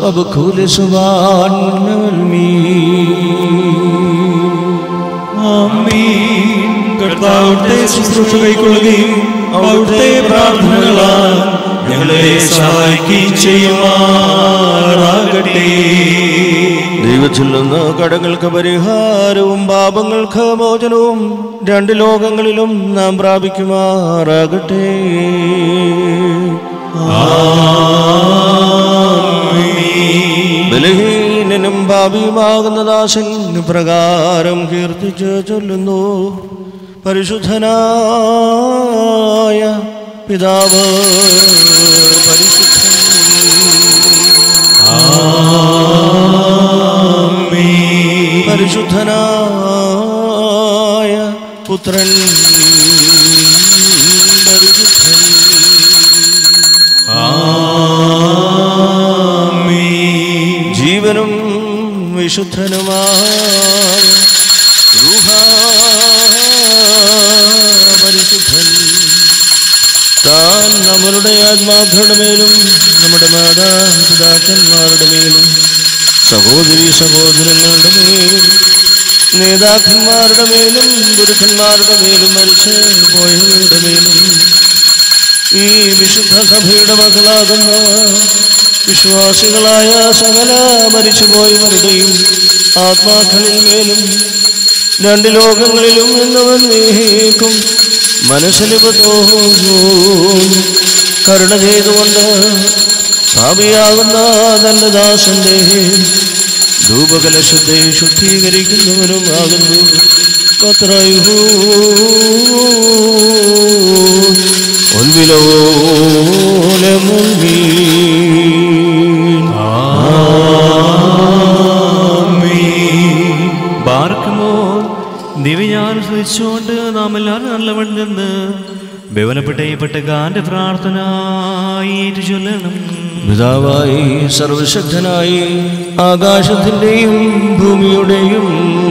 ആമീൻ കർത്താവിന്റെ ശുശ്രൂഷ കൈക്കൊള്ളുകയും അവിടുത്തെ പ്രാർത്ഥനകളാൽ ഞങ്ങളെ സഹായിക്കുകയും ചെയ്യുമാറാകട്ടെ ദൈവത്തിൽ നിന്ന് കടങ്ങൾക്ക് പരിഹാരവും പാപങ്ങൾക്ക് മോചനവും രണ്ട് ലോകങ്ങളിലും നാം പ്രാപിക്കുമാറാകട്ടെ ബലഹീനനും ഭാവിയുമാകുന്ന ദാസൻ പ്രകാരം കീർത്തിച്ച് ചൊല്ലുന്നു പരിശുദ്ധനായ പിതാവ് പരിശുദ്ധൻ പരിശുദ്ധനായ പുത്രൻ പരിശുദ്ധൻ ജീവനും വിശുദ്ധനുമായ റൂഹാ പരിശുദ്ധൻ താൻ നമ്മളുടെ ആത്മാക്കളുടെ മേലും നമ്മുടെ മാതാപിതാക്കന്മാരുടെ മേലും സഹോദരി സഹോദരങ്ങളുടെ മേലും നേതാക്കന്മാരുടെ മേലും ഗുരുക്കന്മാരുടെ മേലും മരിച്ച് പോയവരുടെ മേലും ഈ വിശുദ്ധ സഭയുടെ മക്കളാകുന്ന വിശ്വാസികളായ സകല മരിച്ചുപോയവരുടെയും ആത്മാക്കളിൽ മേലും രണ്ട് ലോകങ്ങളിലും എന്നവൻ നീക്കും മനസ്സിലിപ്പോ കരുണ ചെയ്തുകൊണ്ട് ഭാവിയാകുന്ന തൻ്റെ ദാസന്റെ ധൂപകലശത്തെ ശുദ്ധീകരിക്കുന്നവനും ആകുന്നു കത്രയു ഒൻവിലോലെ മുങ്ങി ബാർക്കുമോ ദിവ്യാനം സ്മരിച്ചുകൊണ്ട് നാം എല്ലാവരും നല്ലവണ്ണം നിന്ന് ഭവനപ്പെട്ട ഗാന്റെ പ്രാർത്ഥന ഏറ്റു ചൊല്ലണം പിതാവായി സർവശക്തനായി ആകാശത്തിൻ്റെയും ഭൂമിയുടെയും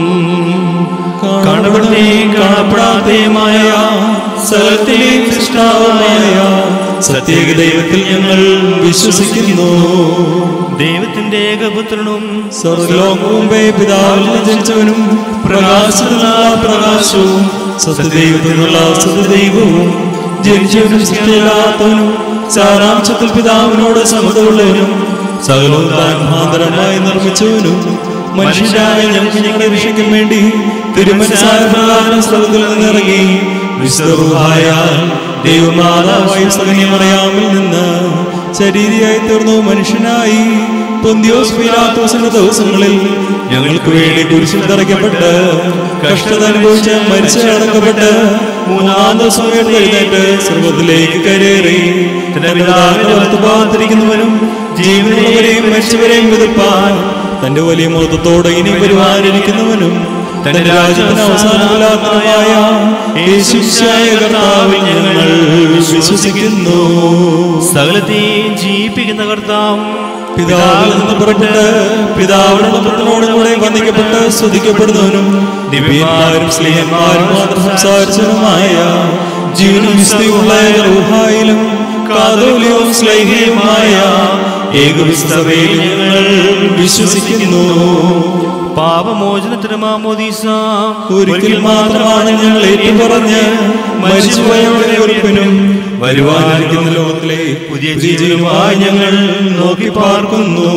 കാണപ്പെടുന്നേയും കാണപ്പെടാത്തയുമായ സകലത്തിലെയും സൃഷ്ടാവുമായ സത്യേക ദൈവത്തിൽ ഞങ്ങൾ വിശ്വസിക്കുന്നു ദൈവത്തിന്റെ ഏകപുത്രനും സ്വർലോകം മുമ്പേ പിതാവിൽ നിന്ന് ജനിച്ചവനും പ്രകാശത്തിനുള്ള പ്രകാശവും സത്യദൈവത്തിനുള്ള സത്യദൈവവും ജനിച്ചവനും സൃഷ്ടിയില്ലാത്തവനും സാരാംശത്തിൽ പിതാവിനോട് സമതയുള്ളവനും സകലവും താൻ മുഖാന്തരമായി നിർമ്മിച്ചവനും മനുഷ്യരായ ഞങ്ങൾക്ക് ഞങ്ങളുടെ രക്ഷയ്ക്കും വേണ്ടി തിരുമനസായ പ്രകാരം സ്വർഗത്തിൽ നിന്നിറങ്ങി വിശ്വറുഹായ ദൈവമാതാവായ സകന്യമറിയാമിൽ നിന്ന് ശരീരിയായി തീർന്നു മനുഷ്യനായി പൊന്തിയോസ് പീലാത്തോസിന്റെ ദിവസങ്ങളിൽ ഞങ്ങൾക്ക് വേണ്ടി കുരിശിൽ തറയ്ക്കപ്പെട്ട് കഷ്ടത അനുഭവിച്ച് മരിച്ചു അടക്കപ്പെട്ട് മൂന്നാം ദിവസം എഴുന്നേറ്റ് സ്വർഗത്തിലേക്ക് കരേറി തന്റെ പിതാവിന്റെ വലത്തുഭാഗത്തിരിക്കുന്നവനും ജീവനുള്ളവരെയും മരിച്ചവരെയും വിതപ്പാൻ തന്റെ വലിയ മഹത്വത്തോടെ ഇനി വരുവാനിരിക്കുന്നവനും തന്റെ രാജ്യത്തിന് അവസാനമില്ലാത്തതായ യേശുശായ കർത്താവിൽ ഞങ്ങൾ വിശ്വസിക്കുന്നു സകലത്തെയും ജീവിപ്പിക്കുന്ന കർത്താവും പിതാവിൽ നിന്ന് പുറപ്പെട്ട് പിതാവിന്റെ പുത്രനോടും കൂടെ വന്ദിക്കപ്പെട്ട് സ്തുതിക്കപ്പെടുന്നവനും ദിവ്യന്മാരും സ്നേഹന്മാരും മാത്രം സംസാരിച്ചവനുമായ ജീവനും വിസ്തയുള്ള റൂഹായിലും കാതോലിയവും സ്ലൈഹിയുമായ ഏകവിസ്തവയിൽ ഞങ്ങൾ വിശ്വസിക്കുന്നു പാപമോചനത്തിന് മാമോദീസ ഒരിക്കൽ മാത്രമാണ് ഞങ്ങൾ ഏറ്റുപറഞ്ഞ് മരിച്ചുപോയവരുടെ കുറിപ്പിനും വരുവാനിരിക്കുന്ന ലോകത്തിലെ പുതിയ ജീവനുമായി ഞങ്ങൾ നോക്കി പാർക്കുന്നു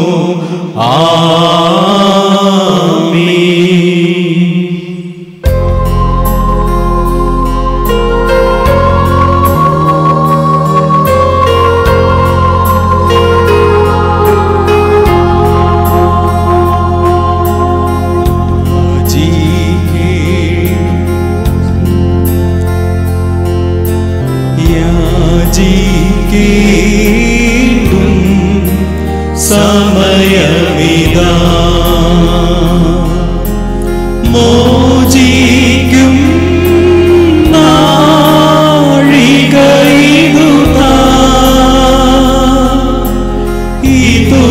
ആമീൻ യാചിക്കേണ്ടും സമയമിതാ മോചിക്കും നാഴികയിതുതാ ഇതു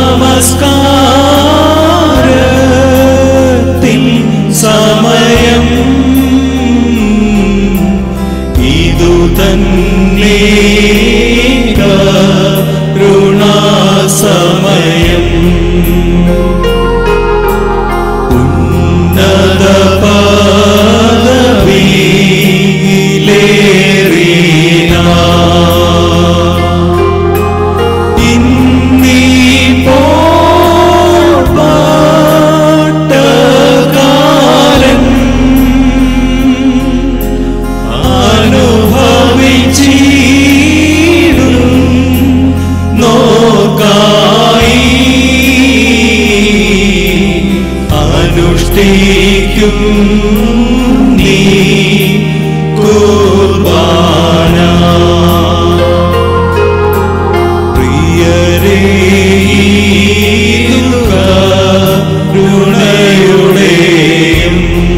നമസ്കാരത്തിൻ സമയം ഇതു തന്നെ കരുണാസമയം ഉന്നത പദവിയിലേറിന പാട്ടകാരൻ അനുഭവിച്ചിടും നോക്കായി അനുഷ്ഠിക്കും നീ കുർബാന പ്രിയരേ കരുണയുടെയും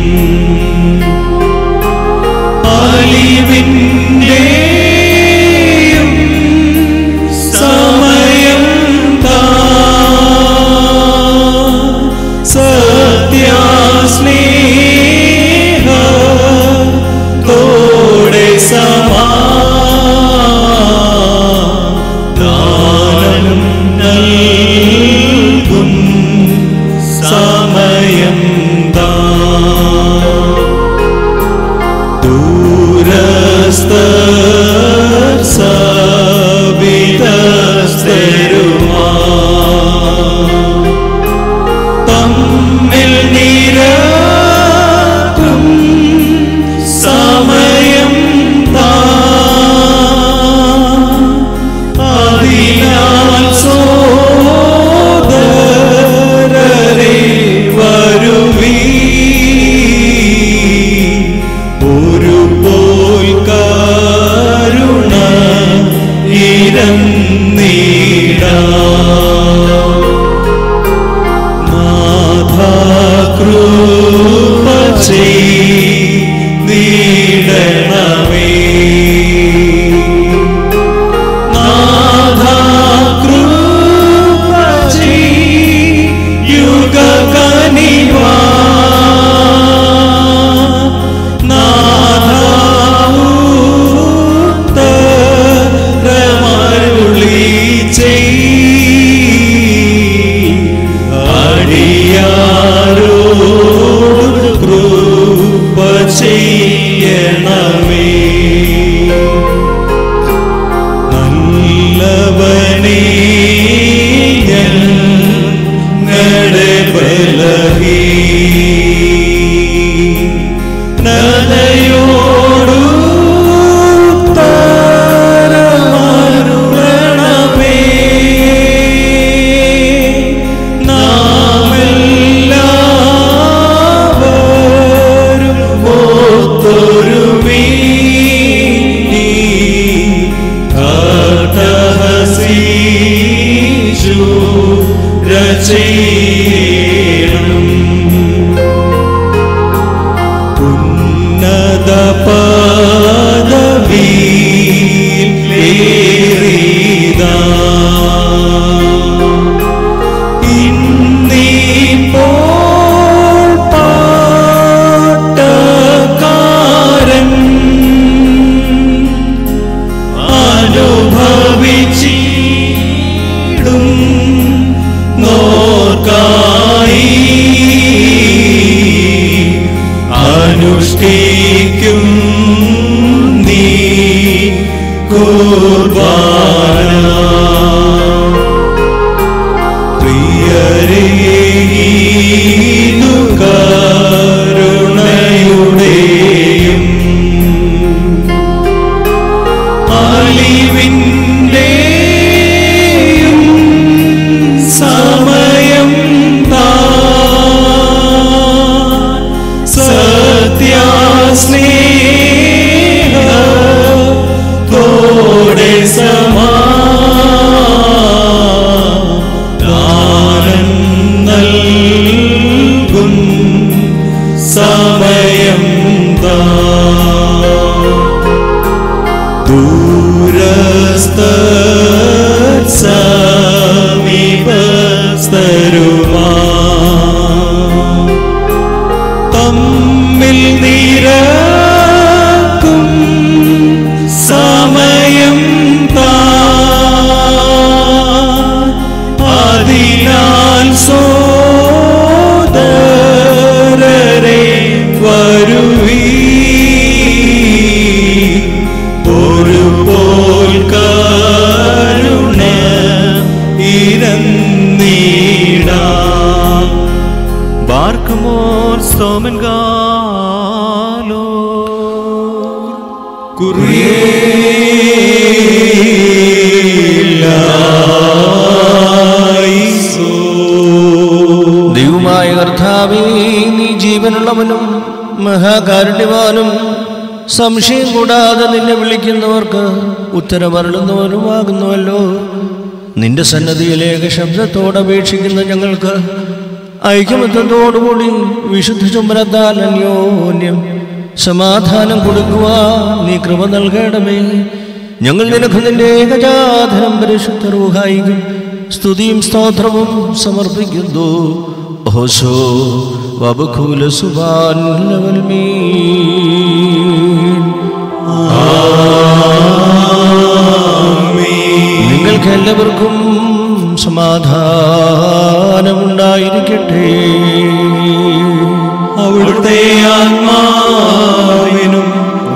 അലിവിൻ്റെയും സമയം താ സത്യാസ്നേഹ അടിയാരോട് കൃപ ചെയ്യണമേ നല്ലവനേ ഞങ്ങളുടെ ബലഹീ നദയോടു തരമരുളണമേ നാമെല്ലാവരും ഒത്തൊരുമീ കാട്ടഹസീഷു രചയണം ഉന്നത പദവിയിലേറിയതാ ഇന്നിപ്പോൾ പാട്ടക്കാരൻ അനുഭവിച്ചിടും നോർക്കായി അനുഷ്ഠിക്കും നീ കുർബാന പ്രിയരേ ഇതു കരുണയുടെയും അലിവിൻ്റെയും സമയം താ സത്യാസ്നേഹത്തോടെ സമാധാനം നൽകും സമയം താ ദൂരസ്ഥ സമീപസ്ഥരുമാ തമ്മിൽ നിരക്കും സമയം താ അതിനാൽ സോദരരെ വരുവീ ഒരു പോൽ കരുണ ഇരന്നീടാം ബാർക്കുമോർ സോമൻ ഗാലോ ദൈവമായ കർത്താവേ നീ ജീവനുള്ളവനും മഹാകാരുണ്യവാനും സംശയം കൂടാതെ നിന്നെ വിളിക്കുന്നവർക്ക് ഉത്തരമരുളുന്നവനുമാകുന്നുവല്ലോ നിന്റെ സന്നദ്ധിയിലേക്ക് ശബ്ദത്തോടെ അപേക്ഷിക്കുന്ന ഞങ്ങൾക്ക് ഐക്യമത്യത്തോടുകൂടി വിശുദ്ധ ചുമരത്താൽ അന്യോന്യം സമാധാനം കൊടുക്കുക നീ കൃപ നൽകണമേ ഞങ്ങൾ നിനക്ക് നിന്റെ ഏകജാതനം പരിശുദ്ധ റൂഹായിക്കും സ്തുതിയും സ്തോത്രവും സമർപ്പിക്കുന്നു ഓശോ വബുഖൂല സുബാൻ നിങ്ങൾക്ക് എല്ലാവർക്കും സമാധാനമുണ്ടായിരിക്കട്ടെ അവിടുത്തെ ആത്മാവിനും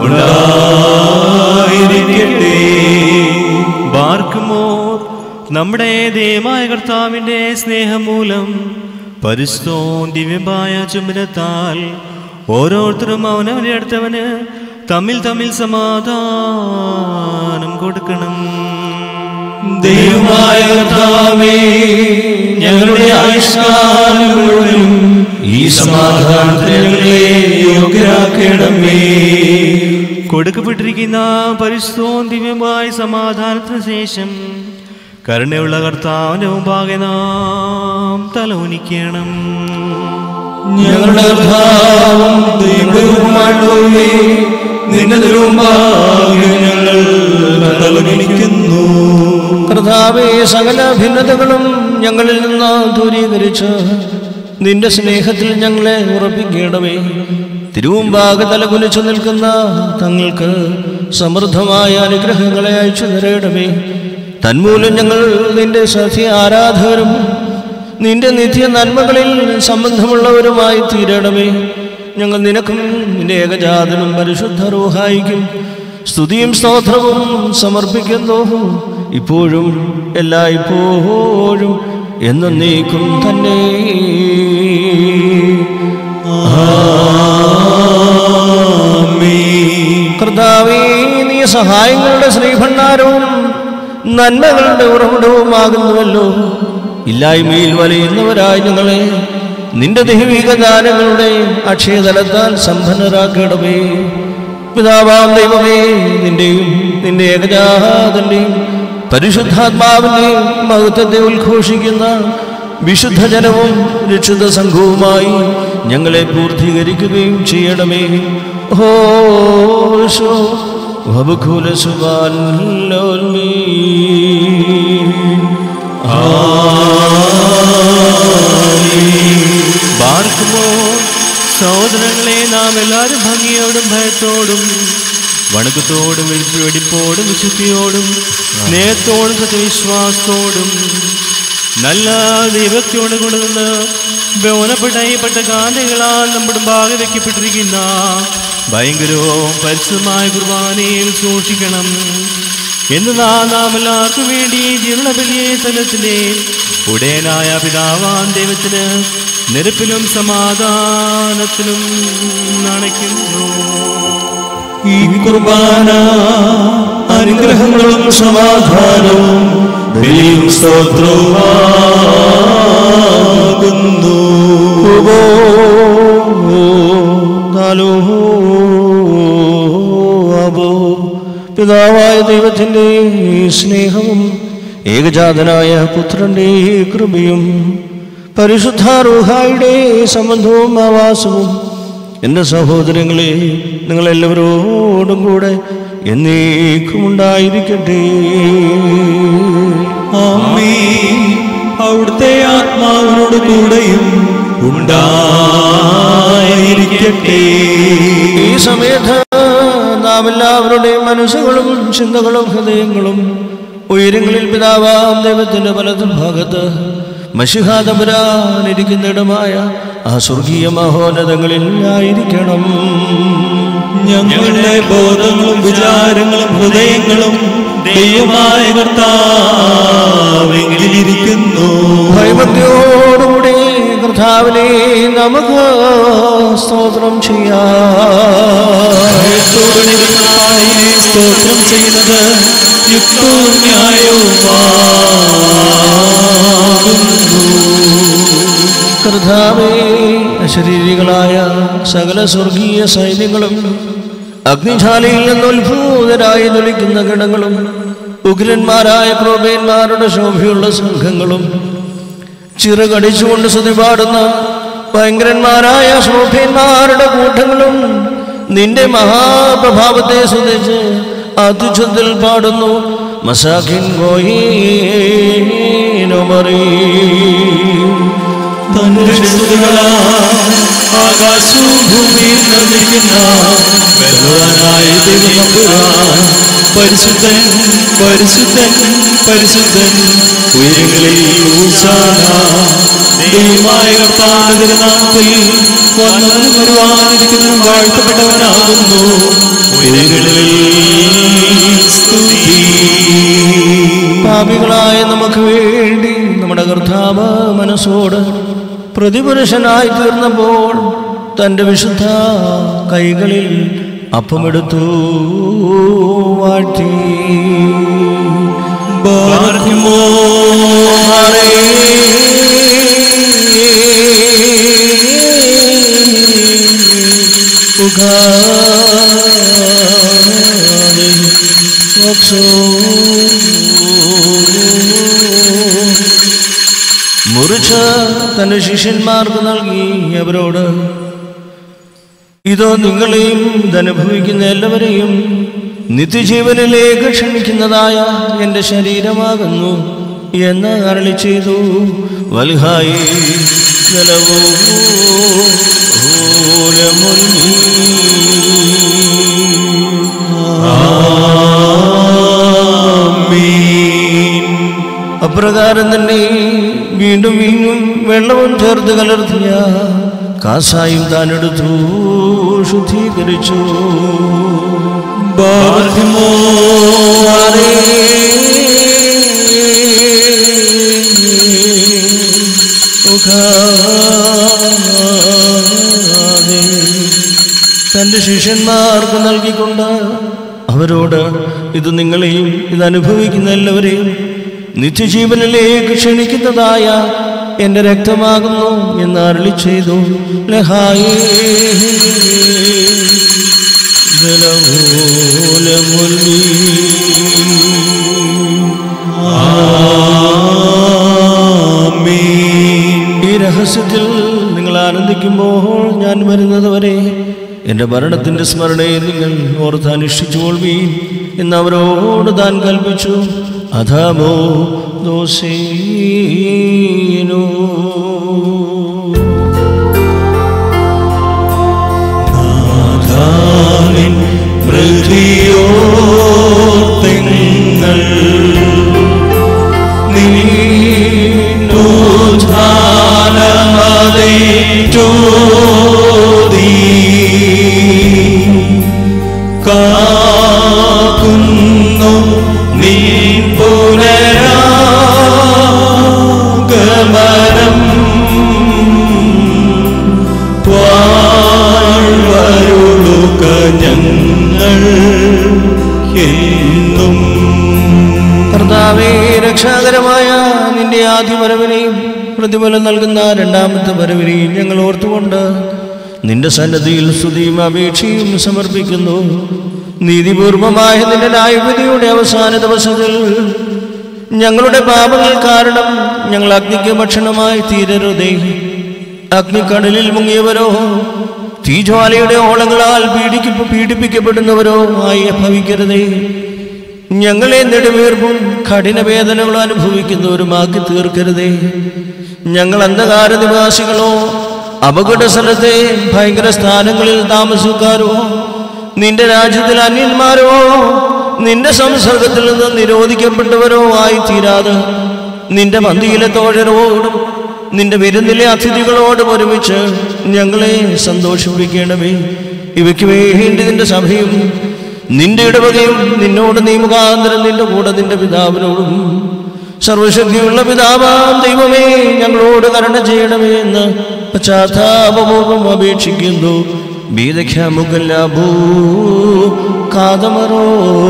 ഉണ്ടായിരിക്കട്ടെ ബാർക്കുമോർ നമ്മുടെ ദൈവമായ കർത്താവിൻ്റെ സ്നേഹം മൂലം പരിശുദ്ധവും ദിവ്യമായ ചുമരത്താൽ ഓരോരുത്തരും അവനവനെ അടുത്തവന് തമ്മിൽ തമ്മിൽ സമാധാനം കൊടുക്കണം ദൈവമായ കർത്താവേ ഞങ്ങളുടെ ആയുഷ്കാലം മുഴുവനും ഈ സമാധാനത്തിന് ഞങ്ങളെ യോഗ്യരാക്കണമേ കൊടുക്കപ്പെട്ടിരിക്കുന്ന പരിശുദ്ധവും ദിവ്യമായ സമാധാനത്തിന് ശേഷം കരുണയുള്ള കർത്താവിന്റെ മുമ്പാകെ നാം തലവുനിക്കണം ഞങ്ങളുടെ കർത്താവും ദൈവവുമായുള്ളവേ നിന്റെ തിരുമുമ്പാകെ ഞങ്ങൾ തലകുനിക്കുന്നു കർത്താവേ സകല ഭിന്നതകളും ഞങ്ങളിൽ നിന്ന് ദൂരീകരിച്ച് നിന്റെ സ്നേഹത്തിൽ ഞങ്ങളെ ഉറപ്പിക്കണമേ തിരുവുമ്പാകെ തലകുനിച്ചു നിൽക്കുന്ന തങ്ങൾക്ക് സമൃദ്ധമായ അനുഗ്രഹങ്ങളെ അയച്ചു തരയണമേ തന്മൂലം ഞങ്ങൾ നിന്റെ സത്യ ആരാധകരും നിന്റെ നിത്യ നന്മകളിൽ സംബന്ധമുള്ളവരുമായി തീരണമേ ഞങ്ങൾ നിനക്കും നിന്റെ ഏകജാതനും പരിശുദ്ധ റൂഹായിക്കും സ്തുതിയും സ്തോത്രവും സമർപ്പിക്കുന്നു ഇപ്പോഴും എല്ലായ്പ്പോഴും എന്നേക്കും തന്നെ കർത്താവേ നീ സഹായങ്ങളുടെ ശ്രീഭണ്ഡാരവും നന്മകളുടെ ഉറവിടവുമാകുന്നുവല്ലോ ഇല്ലായ്മയിൽ വലയുന്നവരായ ഞങ്ങളെ നിന്റെ ദൈവിക ദാനങ്ങളുടെ അക്ഷയതലത്താൽ സമ്പന്നരാക്കണമേ പിതാവാം ദൈവമേ നിന്റെയും നിന്റെ ഏകജാതന്റെയും പരിശുദ്ധാത്മാവിന്റെയും മഹത്വത്തെ ഉദ്ഘോഷിക്കുന്ന വിശുദ്ധ ജനവും രക്ഷിത സംഘവുമായി ഞങ്ങളെ പൂർത്തീകരിക്കുകയും ചെയ്യണമേ ഹോശോ വബുഖുല സുബാലോൽമീ പാർക്കുമോ സഹോദരങ്ങളെ നാം എല്ലാവരും ഭംഗിയോടും ഭയത്തോടും വണക്കത്തോടും വെടിപ്പ് വെടിപ്പോടും വിശുദ്ധിയോടും സ്നേഹത്തോടും സത്യവിശ്വാസത്തോടും നല്ല ദൈവത്തോട് കൊണ്ടുവന്ന് ബഹുനപ്പെട്ട ഈ പട്ടകാന്തികളാൽ നമ്മുടെ ഭാഗം വയ്ക്കപ്പെട്ടിരിക്കുന്ന ഭയങ്കരവും പരിശുദ്ധമായ കുർബാനയിൽ സൂക്ഷിക്കണം എന്ന് നാം നാം എല്ലാവർക്കും വേണ്ടി ജീവന വലിയ സ്ഥലത്തിലെ ഉടയനായ പിതാവാൻ ദൈവത്തിന് നിരപ്പിലും സമാധാനത്തിലും നണയ്ക്കുന്നു ഈ കുർബാന അനുഗ്രഹങ്ങളും സമാധാനവും ബലിയും സ്തോത്രവുമാകുന്നു അബോ പിതാവായ ദൈവത്തിൻ്റെ സ്നേഹവും ഏകജാതനായ പുത്രൻ്റെ കൃപയും പരിശുദ്ധ റൂഹായുടെ സംബന്ധവും ആവാസവും എൻ്റെ സഹോദരങ്ങളെ നിങ്ങളെല്ലാവരോടും കൂടെ എന്നേക്കും ഉണ്ടായിരിക്കട്ടെ ആമേ അവിടുത്തെ ആത്മാവിനോട് കൂടെയും ഉണ്ടായിരിക്കട്ടെ ഈ സമയത്ത് നാം എല്ലാവരുടെയും മനസ്സുകളും ചിന്തകളും ഹൃദയങ്ങളും ഉയരങ്ങളിൽ പിതാവാം ദൈവത്തിന്റെ വലതു ഭാഗത്ത് മഷിഹാതപുരാനിരിക്കുന്നിടമായ ആ സ്വർഗീയ മഹോന്നതങ്ങളിൽ ആയിരിക്കണം ഞങ്ങളുടെ ബോധങ്ങളും വിചാരങ്ങളും ഹൃദയങ്ങളും ദൈവമായ കർത്താവെങ്കിലിരിക്കുന്നു ഭയഭക്തിയോടുകൂടി കർത്താവിനെ നമുക്ക് സ്തോത്രം ചെയ്യാം ഭയത്തോടുകൂടി സ്തോത്രം ചെയ്യുന്നത് യുക്തവും ന്യായവുമാകുന്നു കർത്താവേ അശരീരികളായ സകല സ്വർഗീയ സൈന്യങ്ങളും അഗ്നിശാലയിൽ നിന്ന് ഉത്ഭൂതരായി ജ്വലിക്കുന്ന ഗണങ്ങളും ഉഗ്രന്മാരായ ക്രോബേന്മാരുടെ ശോഭയുള്ള സംഘങ്ങളും ചിറകടിച്ചുകൊണ്ട് സ്തുതി പാടുന്ന ഭയങ്കരന്മാരായ ശോഭന്മാരുടെ കൂട്ടങ്ങളും നിന്റെ മഹാപ്രഭാവത്തെ സ്തുതിച്ച് അത്യുച്ചത്തിൽ പാടുന്നു മസാഖിൻ ഗോയീനോമറീ തന്റെ സ്തുതികളാൽ ആകാശവും ഭൂമിയും നിർമ്മിക്കുന്ന ബലവാനായ ദൈവമമ്പുരാൻ പരിശുദ്ധൻ പരിശുദ്ധൻ പരിശുദ്ധൻ ഉയരങ്ങളിൽ ഊശാന ദൈവമായ കർത്താവിന്റെ തിരുനാമത്തിൽ വന്നവനും വരുവാനിരിക്കുന്നവനും വാഴ്ത്തപ്പെട്ടവനാകുന്നു ഉയരങ്ങളിൽ സ്തുതി പാപികളായ നമുക്ക് വേണ്ടി നമ്മുടെ കർത്താവ് മനസ്സോട് പ്രതിപുരുഷനായി തീർന്നപ്പോൾ തൻ്റെ വിശുദ്ധ കൈകളിൽ അപ്പമെടുത്തു വാഴ്ത്തി ബാർക്കുമോ മുറിച്ച് തന്റെ ശിഷ്യന്മാർക്ക് നൽകി അവരോട് ഇതോ നിങ്ങളെയും ഇതനുഭവിക്കുന്ന എല്ലാവരെയും നിത്യജീവനിലേക്ക് ക്ഷണിക്കുന്നതായ എൻ്റെ ശരീരമാകുന്നു എന്ന് അരളി ചെയ്തു വൽഹായി ജലവോ അപ്രകാരം തന്നെ വീണ്ടും വീഞ്ഞും വെള്ളവും ചേർത്ത് കലർത്തിയ കാസായും താൻ എടുത്തു ശുദ്ധീകരിച്ചു ബാർഹിമോ തന്റെ ശിഷ്യന്മാർക്ക് നൽകിക്കൊണ്ട് അവരോട് ഇത് നിങ്ങളെയും ഇത് അനുഭവിക്കുന്ന എല്ലാവരെയും നിത്യജീവനിലേക്ക് ക്ഷണിക്കുന്നതായ എന്റെ രക്തമാകുന്നു എന്ന് അരളി ചെയ്തു ലഹായേ ഈ രഹസ്യത്തിൽ നിങ്ങൾ ആനന്ദിക്കുമ്പോൾ ഞാൻ വരുന്നത് വരെ എൻ്റെ മരണത്തിൻ്റെ സ്മരണയെ നിങ്ങൾ ഓർത്ത് അനുഷ്ഠിച്ചുകൊള്ളുവീൻ എന്ന് അവരോട് താൻ കൽപ്പിച്ചു അധമോ ദോഷീനോ നാഥാനിൻ മൃതിയോർത്തിങ്ങൾ നീനോധാനമതേറ്റോദീ കാക്കുന്നു നീ പുനരാഗമനം വാഴ്വരുളുക ഞങ്ങൾ എന്നും കർത്താവേ രക്ഷാകരമായ നിന്റെ ആദ്യ വരവിനെയും പ്രതിഫലം നൽകുന്ന രണ്ടാമത്തെ വരവിനെയും ഞങ്ങൾ ഓർത്തുകൊണ്ട് നിന്റെ സന്നദ്ധിയിൽ സ്തുതിയും അപേക്ഷയും സമർപ്പിക്കുന്നു നീതിപൂർവമായ നിന്റെ ന്യായവിധിയുടെ അവസാന ദിവസത്തിൽ ഞങ്ങളുടെ പാപങ്ങൾ കാരണം ഞങ്ങൾ അഗ്നിക്ക് ഭക്ഷണമായി തീരരുതേ അഗ്നിക്കടലിൽ മുങ്ങിയവരോ തീജ്വാലയുടെ ഓളങ്ങളാൽ പീഡിക്ക പീഡിപ്പിക്കപ്പെടുന്നവരോ ആയി ഭവിക്കരുതേ ഞങ്ങളെ നെടുവീർപ്പും കഠിനവേദനകളും അനുഭവിക്കുന്നവരുമാക്കി തീർക്കരുതേ ഞങ്ങൾ അന്ധകാര നിവാസികളോ അപകട സ്ഥലത്തെ ഭയങ്കര സ്ഥാനങ്ങളിൽ താമസക്കാരോ നിന്റെ രാജ്യത്തിൽ അന്യന്മാരോ നിന്റെ സംസർഗത്തിൽ നിന്ന് നിരോധിക്കപ്പെട്ടവരോ ആയി തീരാതെ നിന്റെ മന്തിയിലെ തോഴരോടും നിന്റെ വിരുന്നിലെ അതിഥികളോടും ഒരുമിച്ച് ഞങ്ങളെ സന്തോഷിപ്പിക്കണമേ ഇവയ്ക്ക് വേണ്ടി നിന്റെ സഭയും നിന്റെ ഇടവകയും നിന്നോട് നീ മുഖാന്തരം നിന്റെ കൂടെ നിന്റെ പിതാവിനോടും സർവശക്തിയുള്ള പിതാവാം ദൈവമേ ഞങ്ങളോട് കരുണ ചെയ്യണമേ എന്ന് പശ്ചാത്താപപൂർവം അപേക്ഷിക്കുന്നു ബീദഖ്യാമുഖല്ലാഭൂ കാതമറോ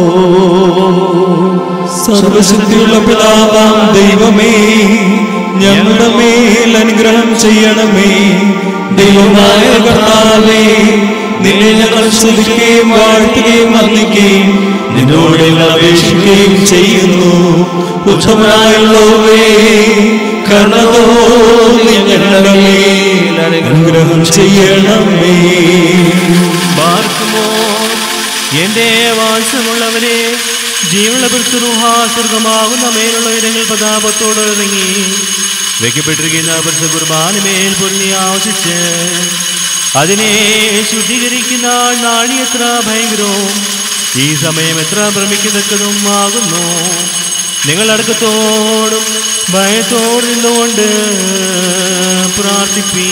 സർവശക്തിയുള്ള പിതാവാം ദൈവമേ ഞങ്ങളുടെ മേൽ അനുഗ്രഹം ചെയ്യണമേ ദൈവമായ കർത്താവേ നിന്നെ ഞങ്ങൾ സ്തുതിക്കുകയും വാഴ്ത്തുകയും വന്ദിക്കുകയും നിന്നോട് അപേക്ഷിക്കുകയും ചെയ്യുന്നു ഉത്തമനായുള്ളവേ കർണതോ ഞങ്ങളുടെ മേൽ അനുഗ്രഹം ചെയ്യണമേ പാർക്കുമോ എന്റെ വാത്സമുള്ളവരെ ജീവനുള്ള പുരുഷറുഹ സ്വർഗമാകുന്ന മേലുള്ള ഇരങ്ങൾ പ്രതാപത്തോട് ഇറങ്ങി വെക്കപ്പെട്ടിരിക്കുന്ന പുരുഷ കുർബാനുമേൽ പൊന്നി ആവശ്യിച്ച് അതിനെ ശുദ്ധീകരിക്കുന്ന നാഴി എത്ര ഭയങ്കരവും ഈ സമയം എത്ര ഭ്രമിക്കത്തക്കതും ആകുന്നു നിങ്ങൾ അടക്കത്തോടും ഭയത്തോടും നിന്നുകൊണ്ട് പ്രാർത്ഥിപ്പീ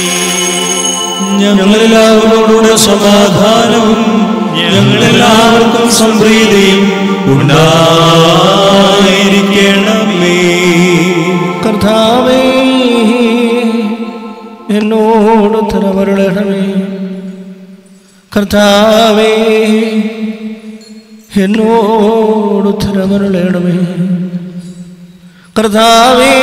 ഞങ്ങളെല്ലാവരോടുകൂടെ സമാധാനവും ഞങ്ങളെല്ലാവർക്കും സംപ്രീതിയും ഉണ്ടായിരിക്കണമേ കർത്താവേ എന്നോട് ഉത്തരവരുളണമേ കർത്താവേ എന്നോട് ഉത്തരവരുളണമേ കർത്താവേ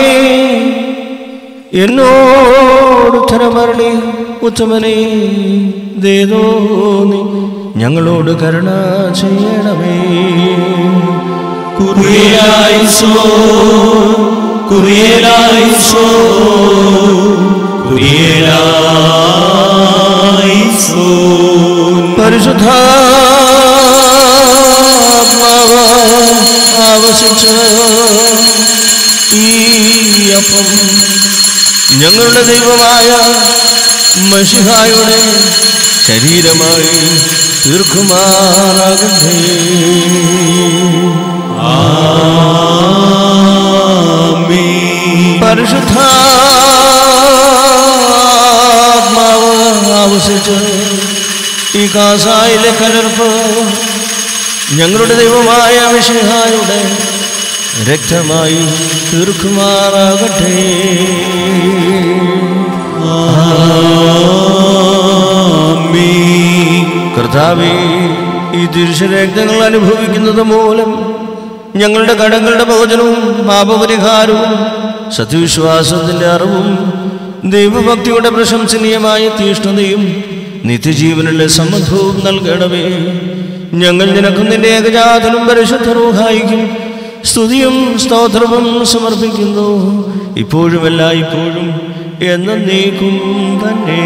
എന്നോട് ഉത്തരമരളി ഉത്തമനെ ദേതോ നീ ഞങ്ങളോട് കരുണ ചെയ്യണമേ കുറിയലായിസോ കുറിയലായിസോ കുറിയലായിസോ പരിശുദ്ധാത്മാവ് ആവശിച്ച് ഈ അപ്പം ഞങ്ങളുടെ ദൈവമായ മഷിഹായുടെ ശരീരമായി തീർക്കുമാറാകട്ടെ ആമേൻ പരിശുദ്ധാത്മാവ് ആവസിച്ച് ഈ കാസായിലെ കലർപ്പ് ഞങ്ങളുടെ ദൈവമായ വിഷഹായുടെ രക്തമായി തീർക്കുമാറാകട്ടെ കർത്താവേ ഈ തിരുശരക്തങ്ങൾ അനുഭവിക്കുന്നത് മൂലം ഞങ്ങളുടെ കടങ്ങളുടെ മോചനവും പാപപരിഹാരവും സത്യവിശ്വാസത്തിന്റെ അറിവും ദൈവഭക്തിയുടെ പ്രശംസനീയമായ തീഷ്ണതയും നിത്യജീവനുള്ള സംബന്ധവും നൽകണമേ ഞങ്ങൾ നിനക്കും നിന്റെ ഏകജാതനും പരിശുദ്ധ റൂഹായിക്കും സ്തുതിയും സ്തോത്രവും സമർപ്പിക്കുന്നു ഇപ്പോഴുമല്ല ഇപ്പോഴും എന്നേക്കും തന്നെ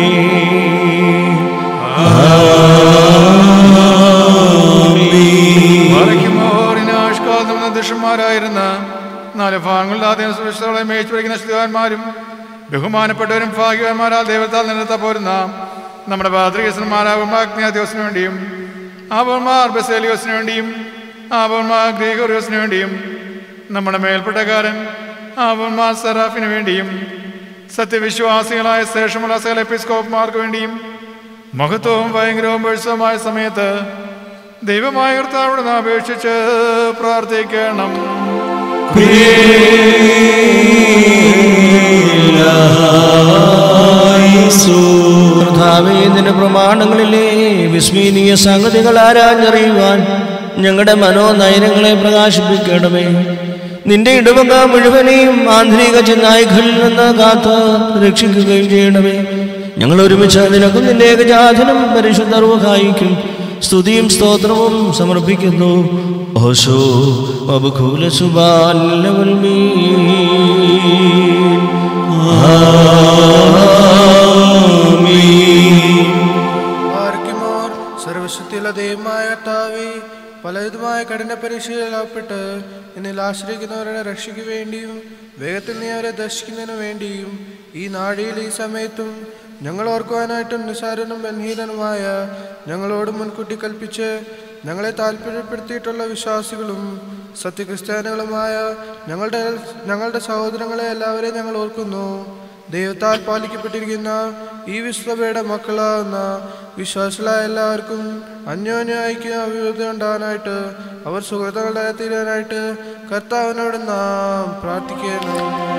ആഷ്കാലം ദൃശ്യന്മാരായിരുന്ന നാല് ഭാഗങ്ങളിൽ ആദ്യം സുരക്ഷിതകളെ മേയിച്ചു പഠിക്കുന്ന സ്ഥിതിവാന്മാരും ബഹുമാനപ്പെട്ടവരും ഭാഗ്യവാന്മാരാൽ ദൈവത്താൽ നിലനിർത്ത പോരുന്ന നമ്മുടെ പാത്രികസന്മാരാകും അഗ്നിയാദ്യോസിന് വേണ്ടിയും ആബോന്മാർ ബസേലിയോസിന് വേണ്ടിയും ആബോന്മാർ ഗ്രീഗോറിയോസിന് വേണ്ടിയും നമ്മുടെ മേൽപ്പെട്ടക്കാരൻ ആബോന്മാർ സറാഫിന് വേണ്ടിയും സത്യവിശ്വാസികളായ ശേഷമുള്ള സകല എപ്പിസ്കോപ്പ്മാർക്ക് വേണ്ടിയും മഹത്വവും ഭയങ്കരവും വെളിച്ചവുമായ സമയത്ത് ദൈവമായ കർത്താവോട് നാം അപേക്ഷിച്ച് പ്രാർത്ഥിക്കണം കർത്താവേ നിന്റെ പ്രമാണങ്ങളിലെ വിസ്മീനീയ സംഗതികൾ ആരാഞ്ഞറിയുവാൻ ഞങ്ങളുടെ മനോനയനങ്ങളെ പ്രകാശിപ്പിക്കണമേ നിന്റെ ഇടവക മുഴുവനെയും ആന്തരിക ചെന്നായ്കളിൽ നിന്ന് കാത്ത് രക്ഷിക്കുകയും ചെയ്യണമേ ഞങ്ങൾ ഒരുമിച്ച് നിനക്കും നിന്റെ ഏകജാതനും പരിശുദ്ധ റൂഹായിക്കും സ്തുതിയും സ്തോത്രവും സമർപ്പിക്കുന്നു ഓശോ അബുഖൂല സുബാൻ ലവൽ ആർക്കുമോർ സർവശക്തിയുള്ള ദൈവമായ കർത്താവേ പലവിധമായ കഠിന പരീക്ഷയിലാപ്പെട്ട് എന്നിൽ ആശ്രയിക്കുന്നവരുടെ രക്ഷയ്ക്ക് വേണ്ടിയും വേഗത്തിൽ നീ അവരെ ദർശിക്കുന്നതിനു വേണ്ടിയും ഈ നാഴിയിൽ ഈ സമയത്തും ഞങ്ങൾ ഓർക്കുവാനായിട്ടും നിസാരനും ബലഹീനനുമായ ഞങ്ങളോട് മുൻകൂട്ടി കൽപ്പിച്ച് ഞങ്ങളെ താല്പര്യപ്പെടുത്തിയിട്ടുള്ള വിശ്വാസികളും സത്യക്രിസ്ത്യാനികളുമായ ഞങ്ങളുടെ ഞങ്ങളുടെ സഹോദരങ്ങളെ എല്ലാവരെയും ഞങ്ങൾ ഓർക്കുന്നു ദൈവത്താൽ പാലിക്കപ്പെട്ടിരിക്കുന്ന ഈ വിശ്വസഭയുടെ മക്കളാകുന്ന വിശ്വാസികളായ എല്ലാവർക്കും അന്യോന്യ ഐക്യം അഭിവൃദ്ധി ഉണ്ടാകാനായിട്ട് അവർ സുഹൃത്തുക്കളുടെ തീരാനായിട്ട് കർത്താവിനോട് നാം പ്രാർത്ഥിക്കുന്നു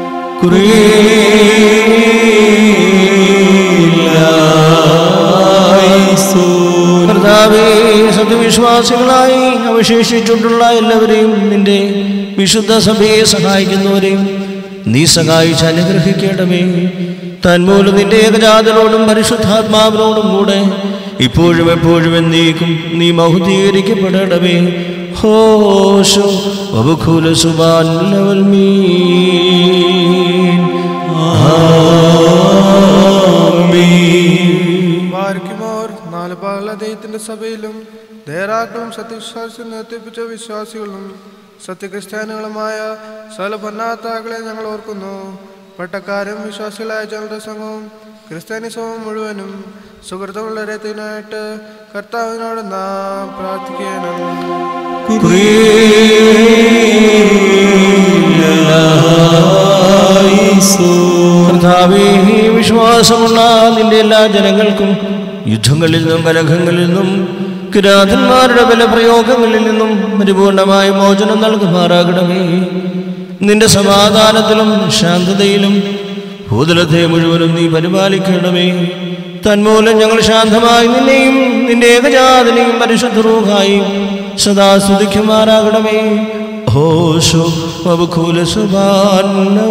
കർത്താവേ സത്യവിശ്വാസികളായി അവശേഷിച്ചിട്ടുള്ള എല്ലാവരെയും നിന്റെ വിശുദ്ധ സഭയെ സഹായിക്കുന്നവരെയും നീ സഹായിച്ച് അനുഗ്രഹിക്കണമേ തന്മൂലം നിന്റെ ഏകജാതനോടും പരിശുദ്ധാത്മാവിനോടും കൂടെ ഇപ്പോഴും എപ്പോഴും എന്നേക്കും നീ മഹുദ്ധീകരിക്കപ്പെടണമേ ഹോശോ വബുഖുല സുബാൻ ലവൽ മീൻ ബാർക്കിമോർ നാല് പാകുള്ള ദൈവത്തിന്റെ സഭയിലും ദേറാക്കളും സത്യവിശ്വാസം നിർത്തിപ്പിച്ച വിശ്വാസികളും സത്യക്രിസ്ത്യാനികളുമായ സകല ഭന്നാത്താക്കളെ ഞങ്ങൾ ഓർക്കുന്നു പട്ടക്കാരും വിശ്വാസികളായ ഞങ്ങളുടെ സംഘവും ക്രിസ്ത്യാനി സമൂഹം മുഴുവനും സുഹൃത്തുക്കളുടെ രത്തിനായിട്ട് കർത്താവിനോട് നാം പ്രാർത്ഥിക്കണം കർത്താവേ വിശ്വാസമുള്ള നിന്റെ എല്ലാ ജനങ്ങൾക്കും യുദ്ധങ്ങളിൽ നിന്നും കലഹങ്ങളിൽ നിന്നും കിരാതന്മാരുടെ ബലപ്രയോഗങ്ങളിൽ നിന്നും പരിപൂർണമായ മോചനം നൽകുമാറാകണമേ നിന്റെ സമാധാനത്തിലും ശാന്തതയിലും ഭൂതലത്തെ മുഴുവനും നീ പരിപാലിക്കണമേ തന്മൂലം ഞങ്ങൾ ശാന്തമായി നിന്നെയും നിന്റെ ഏകജാതനെയും പരിശുദ്ധ റൂഹായും സദാ സ്തുതിക്കുമാറാകണമേ ഹോശോ വബുഖൂല സുബാൻ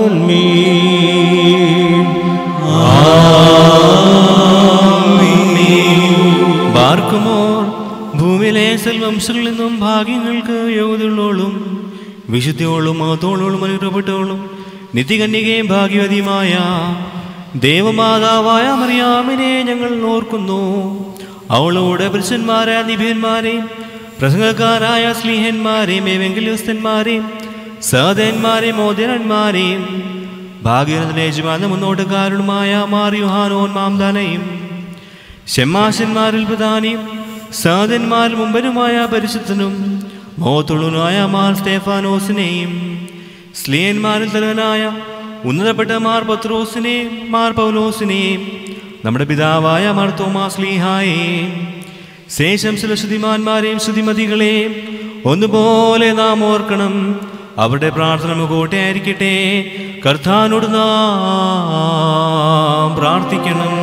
ബാർക്കുമോർ ഭൂമിയിലെ സൽവംശങ്ങളിൽ നിന്നും ഭാഗ്യങ്ങൾക്ക് യോഗ്യതയുള്ളോളും വിശുദ്ധിയോളും മഹത്തോളും അനുഗ്രഹപ്പെട്ടോളും നിത്യകന്യകയും ഭാഗ്യവതിയുമായ ദേവമാതാവായ മറിയാമിനെ ഞങ്ങൾ ഓർക്കുന്നു അവളോട് പുരുഷന്മാരായ നിഭ്യന്മാരെയും പ്രസംഗക്കാരായ സ്ലീഹന്മാരെയും ഏവെങ്കിലുസ്തന്മാരെയും സഹോദരന്മാരെയും മോദരന്മാരെയും ഭാഗ്യരത്ന യജമാന മുന്നോട്ടുകാരുമായ മാറിയുഹാനോൻ മാംദാനയും ഷെമാശന്മാരിൽ പ്രധാനിയും സാധന്മാരിൽ മുമ്പനുമായ പരിശുദ്ധനും മോത്തുള്ളനായ മാർ സ്റ്റേഫാനോസിനെയും സ്ലീയന്മാരിൽ തലവനായ ഉന്നതപ്പെട്ട മാർ പത്രോസിനെയും മാർ പൗലോസിനെയും നമ്മുടെ പിതാവായ മാർ തോമാസ് ലീഹായെയും ശേഷം ചില ശ്രുതിമാന്മാരെയും ശ്രുതിമതികളെയും ഒന്നുപോലെ നാം ഓർക്കണം അവരുടെ പ്രാർത്ഥന മുകോട്ടെയായിരിക്കട്ടെ കർത്താനോട് നാം പ്രാർത്ഥിക്കണം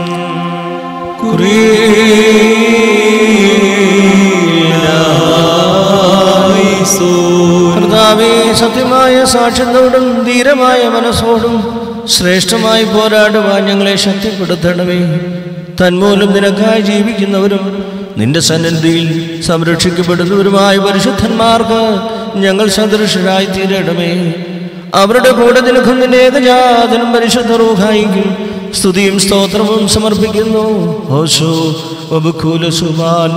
കർത്താവേ സത്യമായ സാക്ഷ്യത്തോടും ധീരമായ മനസ്സോടും ശ്രേഷ്ഠമായി പോരാടുവാൻ ഞങ്ങളെ ശക്തിപ്പെടുത്തണമേ തന്മൂലം നിനക്കായി ജീവിക്കുന്നവരും നിന്റെ സന്നദ്ധിയിൽ സംരക്ഷിക്കപ്പെടുന്നവരുമായ പരിശുദ്ധന്മാർക്ക് ഞങ്ങൾ സദൃശരായി തീരണമേ അവരുടെ കൂടെ നിനക്കും നിന്റെ ഏകജാതനും പരിശുദ്ധ റൂഹായിക്കും സ്തുതിയും സ്തോത്രവും സമർപ്പിക്കുന്നു ഓശോ വബുക്കൂല സുബാൻ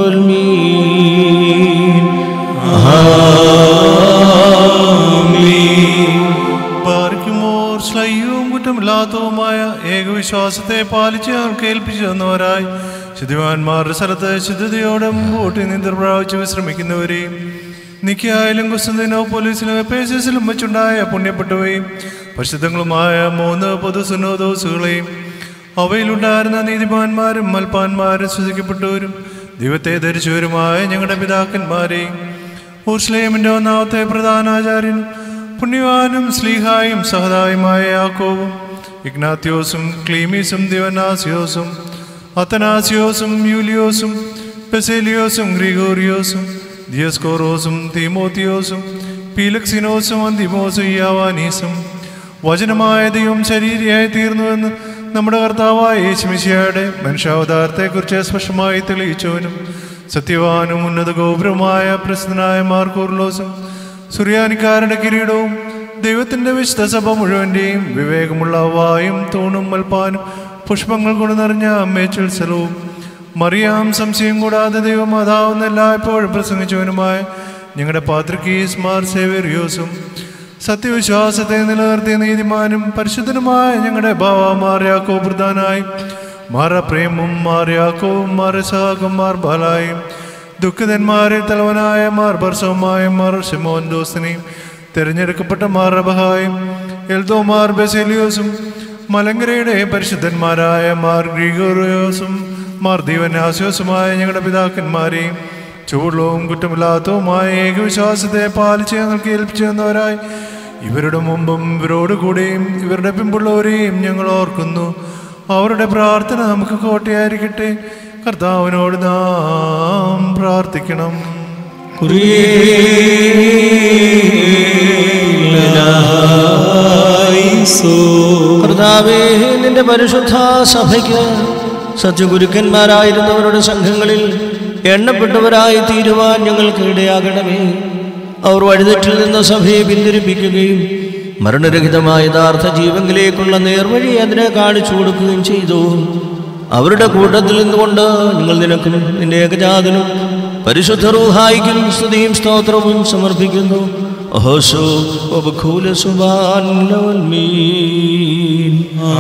പാർക്കുമോർ ശ്ലൈവും കുറ്റമില്ലാത്തതുമായ ഏകവിശ്വാസത്തെ പാലിച്ച് ഞങ്ങൾക്ക് ഏൽപ്പിച്ചു തന്നവരായി ശുദ്ധിവാന്മാരുടെ സ്ഥലത്ത് ശുദ്ധതയോടെ മുമ്പോട്ട് നിന്ദർ പ്രാപിച്ച് വിശ്രമിക്കുന്നവരെയും നിക്കായാലും കുസ്തുദിനോ പോലീസിലും പേശസിലും വെച്ചുണ്ടായ പുണ്യപ്പെട്ടവയും പരിശുദ്ധങ്ങളുമായ മൂന്ന് പൊതുസുനോദോസുകളെയും അവയിലുണ്ടായിരുന്ന നീതിമാന്മാരും മൽപ്പാന്മാരും സ്തുതിക്കപ്പെട്ടവരും ദൈവത്തെ ധരിച്ചവരുമായ ഞങ്ങളുടെ പിതാക്കന്മാരെയും ഊർസ്ലേമിന്റെ ഒന്നാമത്തെ പ്രധാനാചാര്യനും പുണ്യവാനും സ്ലീഹായും സഹതായുമായ യാക്കോവും ഇഗ്നാത്യോസും ക്ലീമീസും ദിവനാസിയോസും അത്തനാസിയോസും യൂലിയോസും പെസേലിയോസും ഗ്രിഗോറിയോസും ദിയസ്കോറോസും തീമോത്തിയോസും പീലക്സിനോസും അന്തിമോസും യാവാനീസും വചനമായ ദൈവം ശരീരിയായി തീർന്നുവെന്ന് നമ്മുടെ കർത്താവായ യേശുമിശിയായുടെ മനുഷ്യാവതാരത്തെക്കുറിച്ച് സ്പഷ്ടമായി തെളിയിച്ചവനും സത്യവാനും ഉന്നത ഗോപുരമായ പ്രസിദ്ധനായ മാർക്കൂർലോസും സുറിയാനിക്കാരുടെ കിരീടവും ദൈവത്തിന്റെ വിശുദ്ധ സഭ മുഴുവന്റെയും വിവേകമുള്ള വായും തൂണും മൽപ്പാനും പുഷ്പങ്ങൾ കൊണ്ട് നിറഞ്ഞ മേച്ചുത്സലവും മറിയാം സംശയം കൂടാതെ ദൈവമാതാവെന്ന് എല്ലായ്പ്പോഴും പ്രസംഗിച്ചവനുമായ ഞങ്ങളുടെ പാത്രികീസ് മാർ സേവേറിയോസും സത്യവിശ്വാസത്തെ നിലനിർത്തിയ നീതിമാനും പരിശുദ്ധനുമായ ഞങ്ങളുടെ ബാവാമാർ യാക്കോ പ്രധാനായും മാറ പ്രേമും മാർ യാക്കോവും മാർ സഹാഗം മാർ ബാലായും ദുഃഖിതന്മാരെ തലവനായ മാർ ബർസവുമായും മാർ ഷിമോൻ ദോസിനെയും തിരഞ്ഞെടുക്കപ്പെട്ട മാർ റബഹായും എൽദോ മാർ ബെസേലിയോസും മലങ്കരയുടെ പരിശുദ്ധന്മാരായ മാർ ഗ്രിഗോറിയോസും മാർ ദീവനാസ്യോസുമായ ഞങ്ങളുടെ പിതാക്കന്മാരെയും ചൂടുള്ളവും കുറ്റമില്ലാത്തതുമായ ഏകവിശ്വാസത്തെ പാലിച്ച് ഞങ്ങൾക്ക് ഏൽപ്പിച്ചു തന്നവരായി ഇവരുടെ മുമ്പും ഇവരോട് കൂടെയും ഇവരുടെ പിമ്പുള്ളവരെയും ഞങ്ങൾ ഓർക്കുന്നു അവരുടെ പ്രാർത്ഥന നമുക്ക് കോട്ടയായിരിക്കട്ടെ കർത്താവിനോട് നാം പ്രാർത്ഥിക്കണം കർത്താവേ നിന്റെ പരിശുദ്ധ സഭയ്ക്ക് സത്യഗുരുക്കന്മാരായിരുന്നവരുടെ സംഘങ്ങളിൽ എണ്ണപ്പെട്ടവരായി തീരുവാൻ ഞങ്ങൾക്ക് ഇടയാകണമേ അവർ വഴിതെറ്റിൽ നിന്ന് സഭയെ പിന്തിരിപ്പിക്കുകയും മരണരഹിതമായ യഥാർത്ഥ ജീവങ്കിലേക്കുള്ള നേർവഴി അതിനെ കാണിച്ചു കൊടുക്കുകയും ചെയ്തു അവരുടെ കൂട്ടത്തിൽ നിന്നുകൊണ്ട് നിങ്ങൾ നിനക്കും നിന്റെ ഏകജാതനും പരിശുദ്ധ റൂഹായിക്കും സ്തുതിയും സ്തോത്രവും സമർപ്പിക്കുന്നു ഓഹോശോ വബഖൂല സുബാൻ ലവൽ മീൻ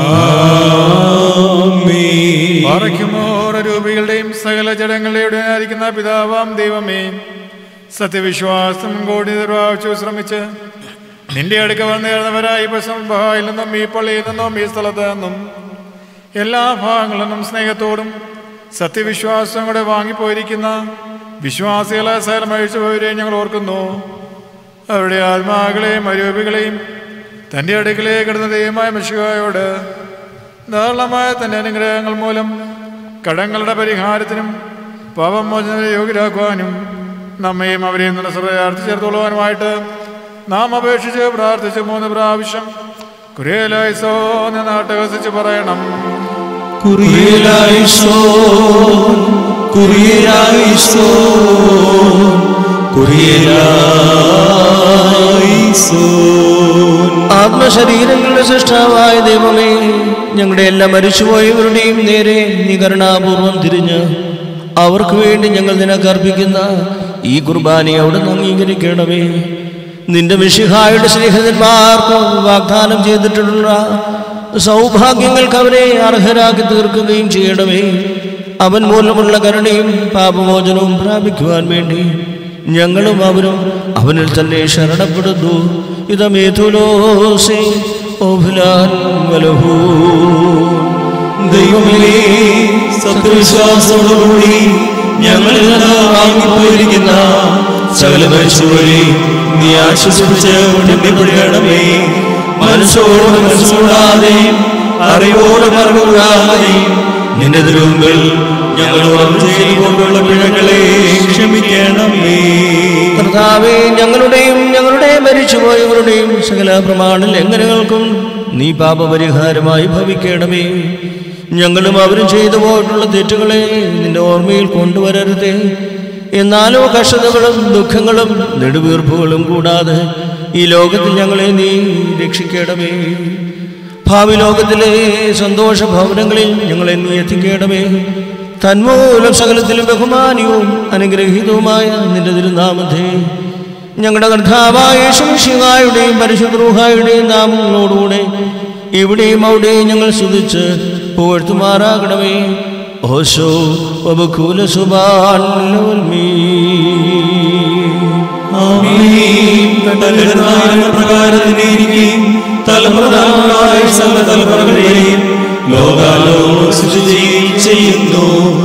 പാറയ്ക്കുമോറ രൂപികളുടെയും സകല ജഡങ്ങളുടെയും ആയിരിക്കുന്ന പിതാവാം ദൈവമേ സത്യവിശ്വാസം കോടി നിർവാഹിച്ചു ശ്രമിച്ച് നിന്റെ അടുക്ക വന്നേർന്നവരായി ബഹായിൽ നിന്നും ഈ പള്ളിയിൽ നിന്നും ഈ സ്ഥലത്ത് നിന്നും എല്ലാ ഭാഗങ്ങളിൽ നിന്നും സ്നേഹത്തോടും സത്യവിശ്വാസം കൂടെ വാങ്ങിപ്പോയിരിക്കുന്ന വിശ്വാസികളെ സകലം അഴിച്ചു പോയവരെയും ഞങ്ങൾ ഓർക്കുന്നു അവരുടെ ആത്മാക്കളെയും അരൂപികളെയും തൻ്റെ അടുക്കലേക്ക് കിടന്ന ദൈവമായ മിശുകായോട് ധാരാളമായ തൻ്റെ അനുഗ്രഹങ്ങൾ മൂലം കടങ്ങളുടെ പരിഹാരത്തിനും പാപമോചന യോഗ്യരാക്കുവാനും നമ്മയും അവരെയും നല്ല ശ്രദ്ധയാർത്ഥി ചേർത്തുകൊള്ളുവാനുമായിട്ട് നാം അപേക്ഷിച്ച് പ്രാർത്ഥിച്ച് മൂന്ന് പ്രാവശ്യം കുരേലായിസോ എന്ന് നാട്ടകസിച്ച് പറയണം ആത്മശരീരങ്ങളുടെ സൃഷ്ടാവായ ദൈവമേ ഞങ്ങളുടെ എല്ലാ മരിച്ചുപോയവരുടെയും നേരെ നീ കരുണാപൂർവം തിരിഞ്ഞ് അവർക്ക് വേണ്ടി ഞങ്ങൾ നിനക്ക് അർപ്പിക്കുന്ന ഈ കുർബാനയെ അവിടെ നിന്ന് അംഗീകരിക്കണമേ നിന്റെ മിഷിഹായുടെ സ്നേഹിതന്മാർക്ക് വാഗ്ദാനം ചെയ്തിട്ടുള്ള സൗഭാഗ്യങ്ങൾക്ക് അവരെ അർഹരാക്കി തീർക്കുകയും ചെയ്യണമേ അവൻ മൂലമുള്ള കരുണയും പാപമോചനവും പ്രാപിക്കുവാൻ വേണ്ടി ഞങ്ങളും അവരും അവനിൽ തന്നെ ശരണപ്പെടുന്നു ഇതമേതുലോസേ ഓഫുലാൻ വലഹൂ ദൈവമേ സത്യവിശ്വാസത്തോടുകൂടി ഞങ്ങളിൽ നിന്ന് വാങ്ങിപ്പോയിരിക്കുന്ന സകല മരിച്ചുപോയി നീ ആശ്വസിപ്പിച്ച് ഉടമ്പടിപ്പെടണമേ മനസ്സോട് മനസ്സോടാതെ അറിവോട് മറന്നുകൂടാതെ നിന്റെ തിരുമുമ്പിൽ ഞങ്ങൾ ഓർമ്മ ചെയ്തുകൊണ്ടുള്ള പിഴകളെ ക്ഷമിക്കണമേ കർത്താവേ ഞങ്ങളുടെയും ഞങ്ങളുടെ മരിച്ചുപോയവരുടെയും സകല പ്രമാണ ലംഘനങ്ങൾക്കും നീ പാപപരിഹാരമായി ഭവിക്കണമേ ഞങ്ങളും അവരും ചെയ്തു പോയിട്ടുള്ള തെറ്റുകളെ നിന്റെ ഓർമ്മയിൽ കൊണ്ടുവരരുതേ എന്നാലോ കഷ്ടതകളും ദുഃഖങ്ങളും നെടുവീർപ്പുകളും കൂടാതെ ഈ ലോകത്തിൽ ഞങ്ങളെ നീ രക്ഷിക്കണമേ ഭാവി ലോകത്തിലെ സന്തോഷ ഭവനങ്ങളിൽ ഞങ്ങളെ നീ എത്തിക്കണമേ തന്മൂലം സകലത്തിലും ബഹുമാനിയവും അനുഗ്രഹീതവുമായ നിന്റെ തിരുനാമത്തെ ഞങ്ങളുടെ കർത്താവായ ശംഷികായുടെയും പരിശുദ്രൂഹായുടെയും നാമങ്ങളോടുകൂടെ ഇവിടെയും അവിടെയും ഞങ്ങൾ സ്തുതിച്ച് പുകഴ്ത്തുമാറാകണമേ ഓശോ വബുക്കൂല സുബാൻ ആമീൻ. തന്റെ പ്രകാരത്തിന് ഇരിക്കുകയും തലമുറകളായ സകല തലമുറകളെയും ലോകാലോകം സൃഷ്ടിക്കുകയും ചെയ്യുന്നു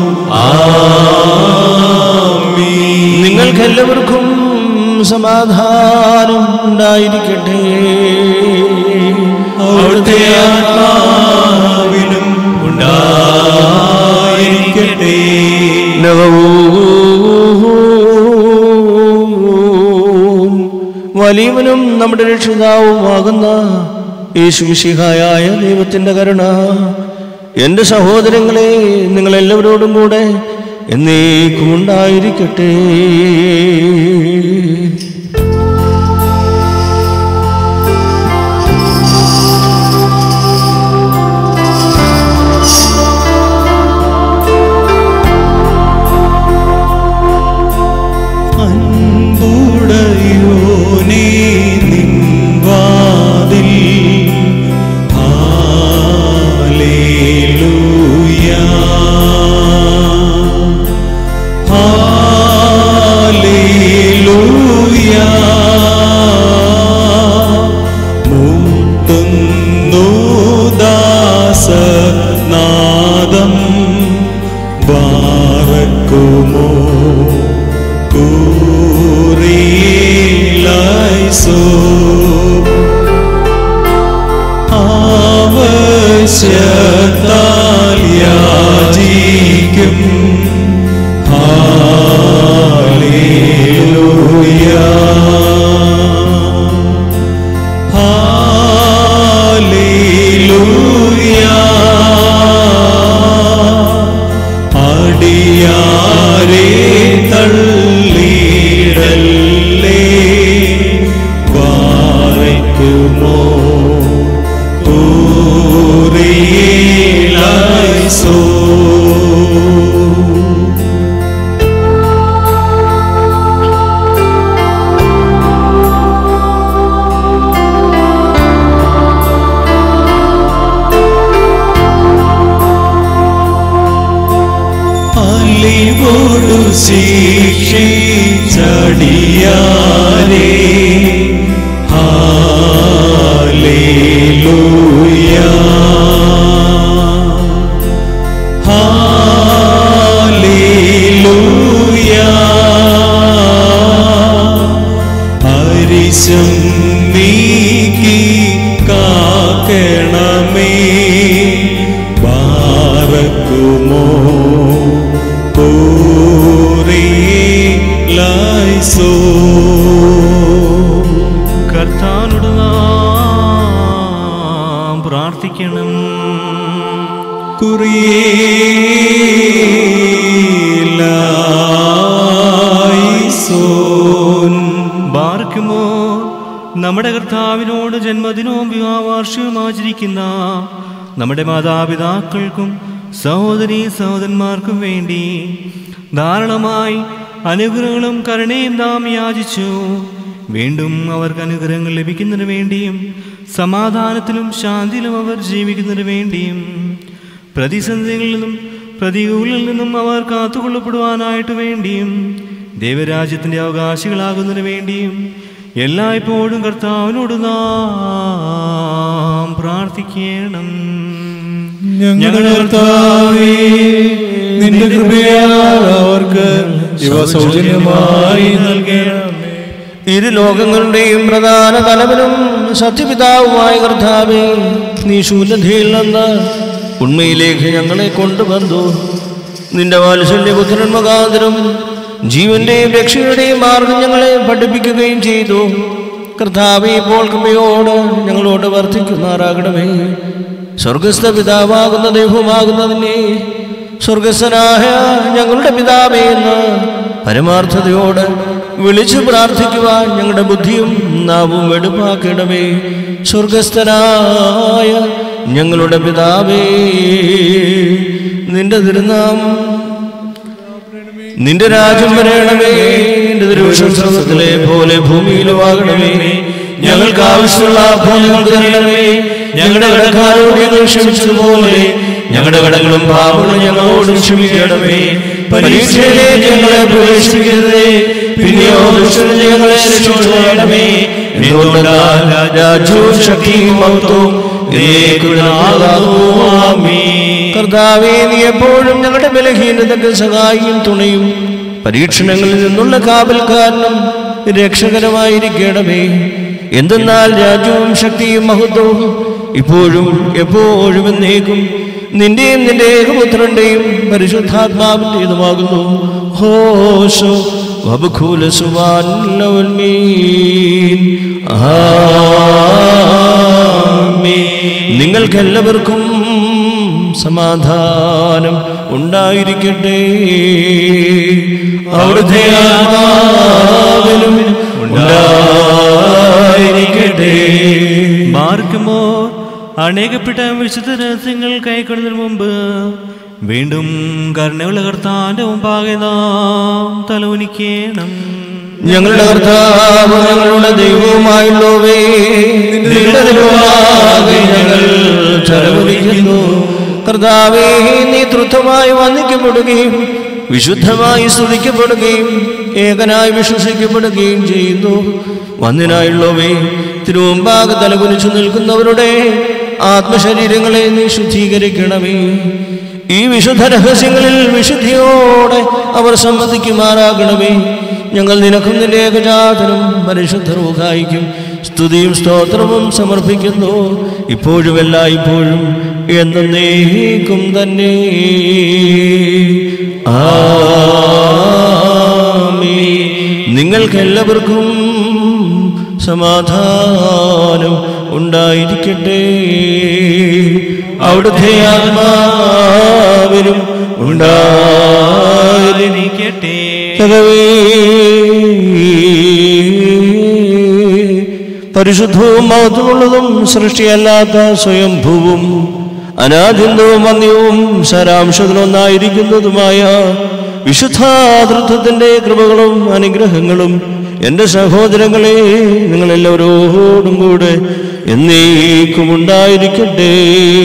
ആമീൻ. നിങ്ങൾക്കെല്ലാവർക്കും സമാധാനം ഉണ്ടായിരിക്കട്ടെ അവിടുത്തെ ആത്മാവിനും ഉണ്ടായിരിക്കട്ടെ നവവും വലിയവനും നമ്മുടെ രക്ഷിതാവുമാകുന്ന യേശുവിശിഹായായ ദൈവത്തിൻ്റെ കരുണ എൻ്റെ സഹോദരങ്ങളെ നിങ്ങളെല്ലാവരോടും കൂടെ എന്നേക്കും ഉണ്ടായിരിക്കട്ടെ അൻപുടയോനേ നിൻ വാതിൽ ഹാലേലൂയ ഹാലേലൂയ മുട്ടുന്നു ദാസനാദം ബാറക്കുമോ കൂറിയിലായിസോ ആവശ്യത്താൽ യാചിക്കും ഹാലേലൂയ ഹാലേലൂയ അടിയാരെ തള്ളിടല്ലേ വാരയ്ക്കുമോ കൂറിയിലായിസോ അലിവോടു ശിക്ഷിച്ചടിയാരേ ഹാലേലൂയ ഹാലേലൂയ ഹരിശം നീക്കി കാക്കണമേ ബാറക്കുമോ പൂറിയിലായിസോ കർത്താനോട് നാം പ്രാർത്ഥിക്കണം കുറിയേലായിസോൻ ബാർക്കുമോ നമ്മുടെ കർത്താവിനോട് ജന്മദിനവും വിവാഹവാർഷികവും ആചരിക്കുന്ന നമ്മുടെ മാതാപിതാക്കൾക്കും സഹോദരി സഹോദരന്മാർക്കും വേണ്ടി ധാരാളമായി അനുഗ്രഹങ്ങളും കരുണയും നാം യാചിച്ചു വീണ്ടും അവർക്ക് അനുഗ്രഹങ്ങൾ ലഭിക്കുന്നതിന് വേണ്ടിയും സമാധാനത്തിലും ശാന്തിയിലും അവർ ജീവിക്കുന്നതിന് വേണ്ടിയും പ്രതിസന്ധികളിൽ നിന്നും പ്രതികൂലിൽ നിന്നും അവർ കാത്തുകൊള്ളപ്പെടുവാനായിട്ട് വേണ്ടിയും ദൈവരാജ്യത്തിൻ്റെ അവകാശികളാകുന്നതിന് വേണ്ടിയും എല്ലായ്പ്പോഴും കർത്താവിനോട് നാം നാം പ്രാർത്ഥിക്കണം ഞങ്ങളുടെ കർത്താവേ നിന്റെ കൃപയാൽ അവർക്ക് ഇവ സൗജന്യമായി നൽകണമേ ഇരു ലോകങ്ങളുടെയും പ്രധാന തലവനും സത്യപിതാവുമായ കർത്താവേ നീ ശൂന്യതയിൽ നിന്ന് ഉണ്മയിലേക്ക് ഞങ്ങളെ കൊണ്ടുവന്നു നിന്റെ വാത്സല്യപുത്രൻ മുഖാന്തരം ജീവന്റെയും രക്ഷയുടെയും മാർഗം ഞങ്ങളെ പഠിപ്പിക്കുകയും ചെയ്തു കർത്താവെ ഇപ്പോൾ കൃപയോട് ഞങ്ങളോട് വർദ്ധിക്കുമാറാകണമേ സ്വർഗസ്ഥ പിതാവാകുന്ന ദൈവമാകുന്നതിനെ സ്വർഗസ്ഥനായ ഞങ്ങളുടെ പിതാവേ എന്ന് പരമാർത്ഥതയോട് വിളിച്ചു പ്രാർത്ഥിക്കുവാൻ ഞങ്ങളുടെ ബുദ്ധിയും നാവും വെടുപ്പാക്കണമേ സ്വർഗസ്ഥനായ ഞങ്ങളുടെ പിതാവേ നിന്റെ തിരുനാമം നിന്റെ രാജ്യം വരയണമേ നിന്റെ തിരുവിശ്വസത്തിലെ പോലെ ഭൂമിയിലുമാകണമേ ഞങ്ങൾക്ക് ആവശ്യമുള്ള ഭൂമി ഞങ്ങൾക്ക് തരണമേ ഞങ്ങളുടെ കടക്കാരോട് ഞങ്ങൾ ക്ഷമിച്ചതുപോലെ ഞങ്ങളുടെ കടങ്ങളും പാപങ്ങളും ഞങ്ങളോട് ക്ഷമിക്കണമേ പരീക്ഷയിലേക്ക് ഞങ്ങളെ പ്രവേശിക്കരുതേ പിന്നെയോ ദുഷ്ടനിൽ ഞങ്ങളെ രക്ഷിച്ചുകൊള്ളണമേ എന്തുകൊണ്ടാൽ രാജ്യവും ശക്തിയും മഹത്വവും കർത്താവേ നീ എപ്പോഴും ഞങ്ങളുടെ ബലഹീനതയ്ക്ക് സഹായിയും തുണയും പരീക്ഷണങ്ങളിൽ നിന്നുള്ള കാവൽക്കാരനും രക്ഷകരമായിരിക്കണമേ എന്തെന്നാൽ രാജ്യവും ശക്തിയും മഹത്വവും ഇപ്പോഴും എപ്പോഴും എന്നേക്കും നിന്റെയും നിന്റെ ഏകപുത്രന്റെയും പരിശുദ്ധാത്മാവിൻ്റെതുമാകുന്നു ഹോശോ വബുഖൂല സുവാൻ നിങ്ങൾക്കെല്ലാവർക്കും സമാധാനം ഉണ്ടായിരിക്കട്ടെ അവിടുത്തെ ആത്മാവിലും ഉണ്ടായിരിക്കട്ടെ മാർക്കുമോ അണേകപ്പെട്ട വിശുദ്ധ രഹസ്യങ്ങൾ കൈക്കൊള്ളുന്നതിന് മുമ്പ് വീണ്ടും കരുണയുള്ള കർത്താന്റെ മുമ്പാകെ നാം തലോനിക്കണം ഞങ്ങളുടെ കർത്താവ് ഞങ്ങളുടെ ദൈവവുമായുള്ളവേ നിന്റെ ദൈവമാകെ ഞങ്ങൾ ചെലവഴിക്കുന്നു കർത്താവേ നീ തൃത്വമായി വന്ദിക്കപ്പെടുകയും വിശുദ്ധമായി സ്തുതിക്കപ്പെടുകയും ഏകനായി വിശ്വസിക്കപ്പെടുകയും ചെയ്യുന്നു വന്നിനായുള്ളവേ തിരുമുമ്പാകെ തലകുനിച്ചു നിൽക്കുന്നവരുടെ ആത്മശരീരങ്ങളെ നീ ശുദ്ധീകരിക്കണമേ ഈ വിശുദ്ധ രഹസ്യങ്ങളിൽ വിശുദ്ധിയോടെ അവർ സമ്മതിക്കുമാറാകണമേ ഞങ്ങൾ നിനക്കും നിന്റെ ഏകജാതനും പരിശുദ്ധ റൂഹായിക്കും സ്തുതിയും സ്തോത്രവും സമർപ്പിക്കുന്നു ഇപ്പോഴും എല്ലായ്പ്പോഴും എന്നേക്കും തന്നെ ആമീൻ. നിങ്ങൾക്കെല്ലാവർക്കും സമാധാനം ഉണ്ടായിരിക്കട്ടെ അവിടുത്തെ ആത്മാവിനും ഉണ്ടായിരിക്കട്ടെ ഇരിക്കട്ടെ പരിശുദ്ധവും മഹത്വമുള്ളതും സൃഷ്ടിയല്ലാത്ത സ്വയംഭൂവും അനാദിന്തവും അന്യവും സാരാംശത്തിലൊന്നായിരിക്കുന്നതുമായ വിശുദ്ധാതൃത്വത്തിന്റെ കൃപകളും അനുഗ്രഹങ്ങളും എൻ്റെ സഹോദരങ്ങളെ നിങ്ങളെല്ലാവരോടും കൂടെ എന്നേക്കും ഉണ്ടായിരിക്കട്ടെ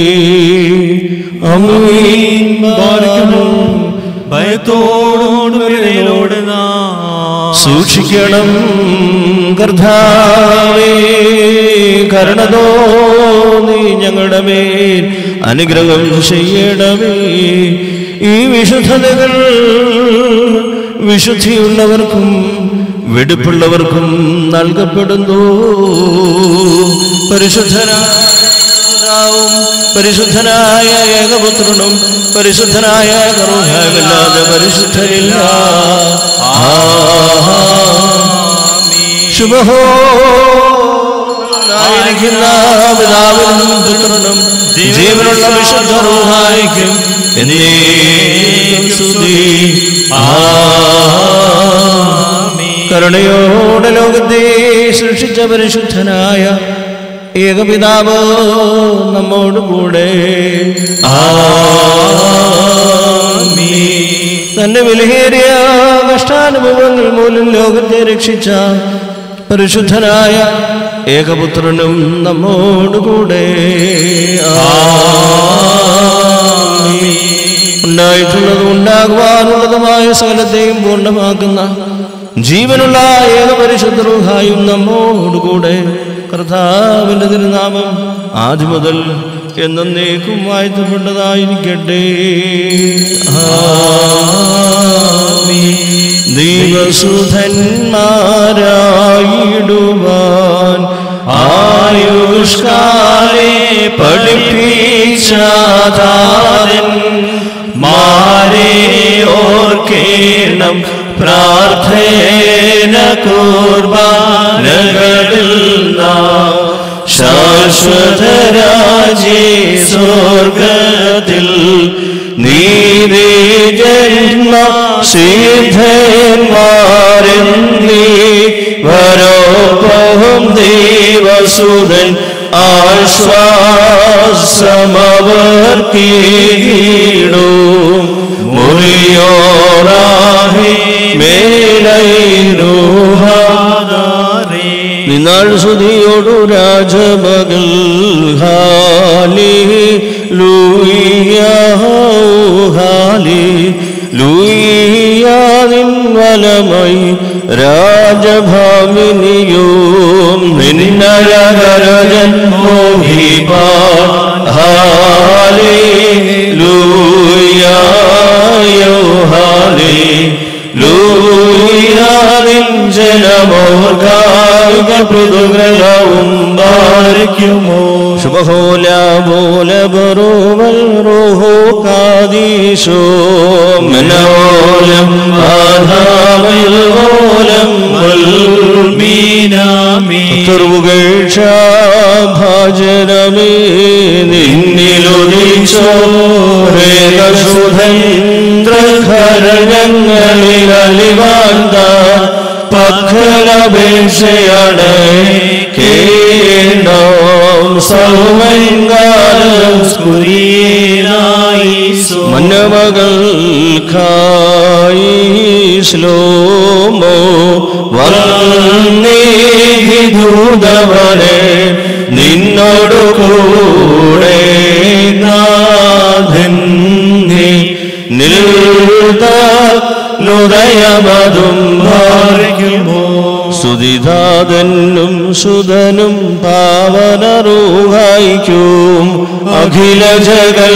അമീൻ ബാരിക്കുമോ ഭയത്തോടും വിലയിലോട് നാം സൂക്ഷിക്കണം കർത്താവേ കരുണതോ നീ ഞങ്ങളുടെ മേൽ അനുഗ്രഹം ചെയ്യണമേ ഈ വിശുദ്ധതകൾ വിശുദ്ധിയുള്ളവർക്കും വെടുപ്പുള്ളവർക്കും നൽകപ്പെടുന്നു പരിശുദ്ധനായ പിതാവും പരിശുദ്ധനായ ഏകപുത്രനും പരിശുദ്ധനായ കറുഹാവില്ലാതെ പരിശുദ്ധരില്ല ശുഭഹോ ആയിരിക്കുന്ന പിതാവിനും പുത്രനും ജീവനുള്ള വിശുദ്ധ റൂഹായിക്കും എന്നേക്കും സ്തുതി കരുണയോടെ ലോകത്തെ സൃഷ്ടിച്ച പരിശുദ്ധനായ ഏകപിതാവ് നമ്മോടുകൂടെ തന്റെ വിലയേറിയ കഷ്ടാനുഭവങ്ങൾ മൂലം ലോകത്തെ രക്ഷിച്ച പരിശുദ്ധനായ ഏകപുത്രനും നമ്മോടുകൂടെ ഉണ്ടായിട്ടുള്ളതും ഉണ്ടാകുവാനുള്ളതുമായ സകലത്തെയും പൂർണ്ണമാക്കുന്ന ജീവനുള്ള ഏക പരിശുദ്ധ റൂഹായും നമ്മോടുകൂടെ കർത്താവിൻ്റെ തിരുനാമം ആദ്യം മുതൽ എന്നേക്കും വാഴ്ത്തപ്പെട്ടതായിരിക്കട്ടെ ദൈവസുധന്മാരായിടുവാൻ ആയുഷ്കാലെ പഠിപ്പിച്ചാതാരൻ മാരെ ഓർക്കേണം പ്രാർത്ഥന കുർബാനകളിൽ നാം ശാശ്വതരാജേ സ്വർഗത്തിൽ നീരേ ജന്മ സിദ്ധന്മാരെന്നീ വരോപവും ദേവസുതൻ ആശ്വാസമവർക്കീടും മുറിയോറാഹി മേലൈരുഹാദാരേ നിന്നാൾ സുധിയോടു രാജമകൾ ഹാലി ലൂയ ഹാലി ലൂയാതിൻ വലമായി രാജഭാമിനിയും നിന്നരകരജൻ മോഹിപാ ഹാലി ലൂയായോ ഹാലി ലൂയാതിൻ ജനമോർഗായിക പൃഥുഗ്രഹവും ബാരിക്കുമോ ശുഭഹോല ബോല ബറോവൽ റോഹോ കാദീശോ മനോലം ആധാമൽ ഓലം മീനാമി തുർവുകേക്ഷ ഭാജനമേ നിന്നിലൊതിച്ചോ രേഖസുധേന്ദ്രഘരങ്ങളിൽ അലിവാന്ത പക്കലപേക്ഷയാണ് കേണം സൗമങ്കാലം മന്നമകൾക്കായി ശ്ലോമോ വന്നേഹി ദൂതവനെ നിന്നോടു കൂടെ നാഥൻ നീ നിൽത നുദയമതും ഭാരിക്കുമോ സുതിധാതനും സുതനും പാവനറൂഹായിക്കും അഖില ജഗൽ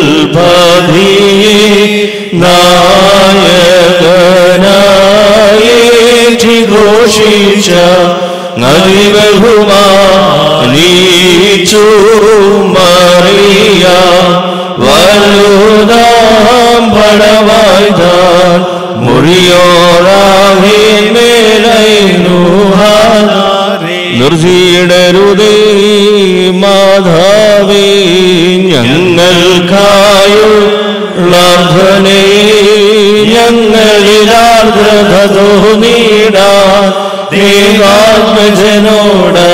നായകനായി ഘോഷിച്ച നദിബഹുമാ നീച്ചു മറിയ വലുതാം പടവായ്താൻ മുറിയോറാഹി മേലൈനുഹാരേ നിർത്തിയിടരുതേ മാധാവേ ഞങ്ങൾക്കായുള്ളർദ്ധനേ ഞങ്ങളിലാർദ്രത തോന്നിയിടാൻ ദേവാത്മജനോട്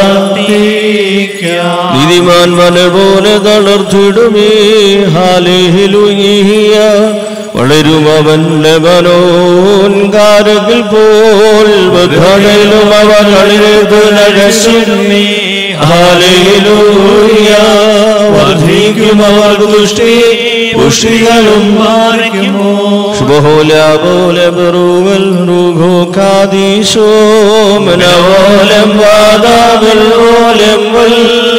നീതിമാൻ വന പോലെ തളർത്തിടുമേ ഹാലേലുയ്യ വളരും അവൻ ലബനോൻ കാരകിൽ പോൽ ബദ്ധയിലും അവൻ കളിരുമേ ഹാലേലൂയ വർദ്ധിക്കും അവർ ദുഷ്ടി പുഷ്ടികളും മാറിക്കുമോ ശുഭഹോല പോലെ ബറുവൽ റുഘോ കാദീശോ മനോലം വാദാവൽ ഓലം വൽ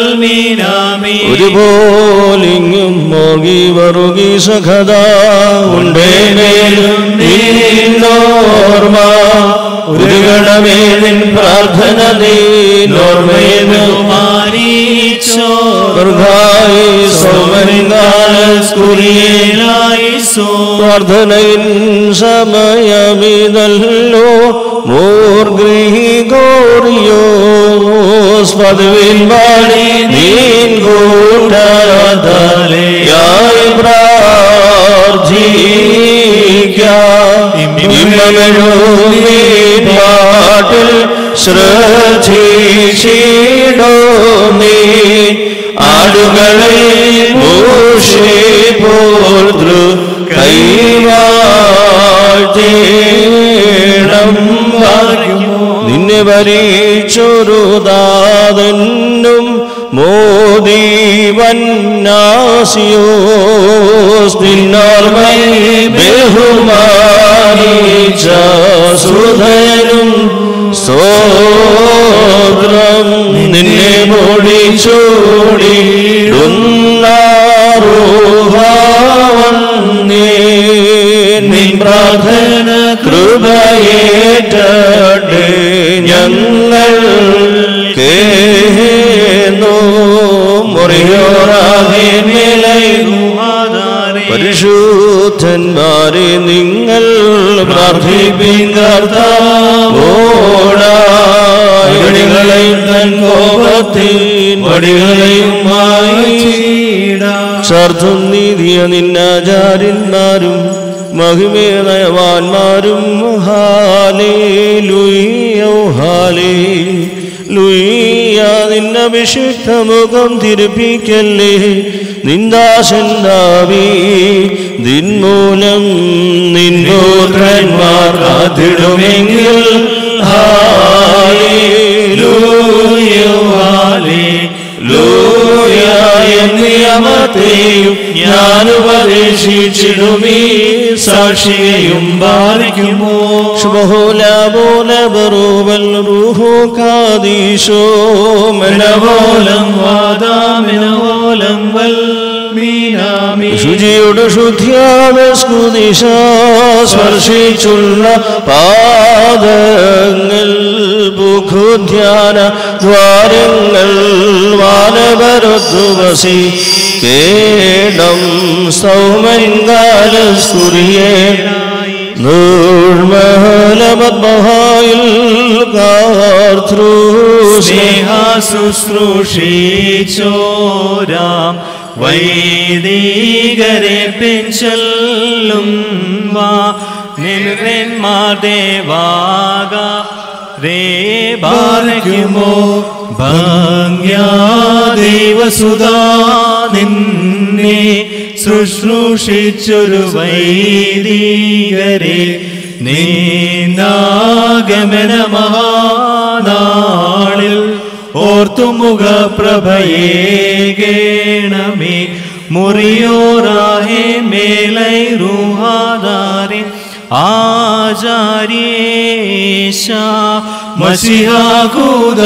ഒരുപോലിങ്ങും മോകി വറുകി സഖദ ഉണ്ടേ മേലും നീന്നോർമ്മ ഒരു ഗണമേ നിൻ പ്രാർത്ഥന നീന്നോർമ്മയെന്ന് ദുർഗായി പ്രാർത്ഥനയിൻ സമയമിതല്ലോ മൂർഗ്രീഗോറിയോ പദവിൻ വാണി നീൻ കൂട്ടായി പ്രാർത്ഥിക്കാം പാട്ടിൽ ശ്രദ്ധിച്ചിടോ നീ ആടുകളെ മൂഷേ പോതൃ കൈവാഴ്ത്തേണം നിന്നെ വരീച്ചൊരു ദാതന്നും മോദീവന്നാസിയോസ് നിന്നോർമ്മൈ ബഹുമാനിച്ച സുധനും സ്തോത്രമേകി മാത്രം നിന്നെ മോടിച്ചോടിടുന്നേ നിൻ പ്രാർത്ഥന കൃപയേറ്റേ ഞങ്ങൾ കേന്നു മുറിയോറാകെ മേലൈകു പരിശുദ്ധന്മാരെ നിങ്ങൾ പ്രാർത്ഥിപ്പിങ്ങളെയും തൻ കോപത്തിൻ വടികളെയും ചർത്തും നീതിയ നിന്നാചാര്യന്മാരും മഹിമേ നയവാന്മാരും ഹാലേ ലുയ്യോ ഹാലേ ലുയ്യ നിന്നഭിഷിക്ത മുഖം തിരുപ്പിക്കല്ലേ നിന്ദാശന്താവി ദിൻമൂലം നിൻപുത്രന്മാർ കാത്തിടുമെങ്കിൽ ഹാലേ ലൂയോ ഹാലേ ലൂയ നിയമത്തെയും ഞാൻ ഉപദേശിച്ചിടുമീ സാക്ഷിയെയും ബാധിക്കുമോ ശുഭഹോല പോലെ ബറൂബൽ റൂഹോ കാദീശോ മനവോലം വാദാമിനവോലം വൽ ശുചിയുടെ ശുദ്ധിയാണ് സ്കുദിശ സ്പർശിച്ചുള്ള പാദങ്ങൾ ബുഖുധ്യാന ദ്വാരങ്ങൾ വാനവരുദ്വസി കേടം സൗമൻകാല സ്തുരിയേ നിർമ്മലമദ്മഹായിൽ കാർത്തൃ സ്നേഹശുശ്രൂഷിച്ചോരാം വൈദികരെ പിൻചൊല്ലും വാ നിർവന്മാർ ദേവാക രേ ബാലയ്ക്കുമോ ഭംഗ്യാ ദൈവസുതാ നിന്നെ ശുശ്രൂഷിച്ചൊരു വൈദികരെ നീനാഗമനമഹാനാളിൽ ഓർത്തുമുഖ പ്രഭയേകേണമേ മുറിയോറാഹേ മേലൈ റൂഹാദാരെ ആചാര്യേശ മസിഹാകൂദ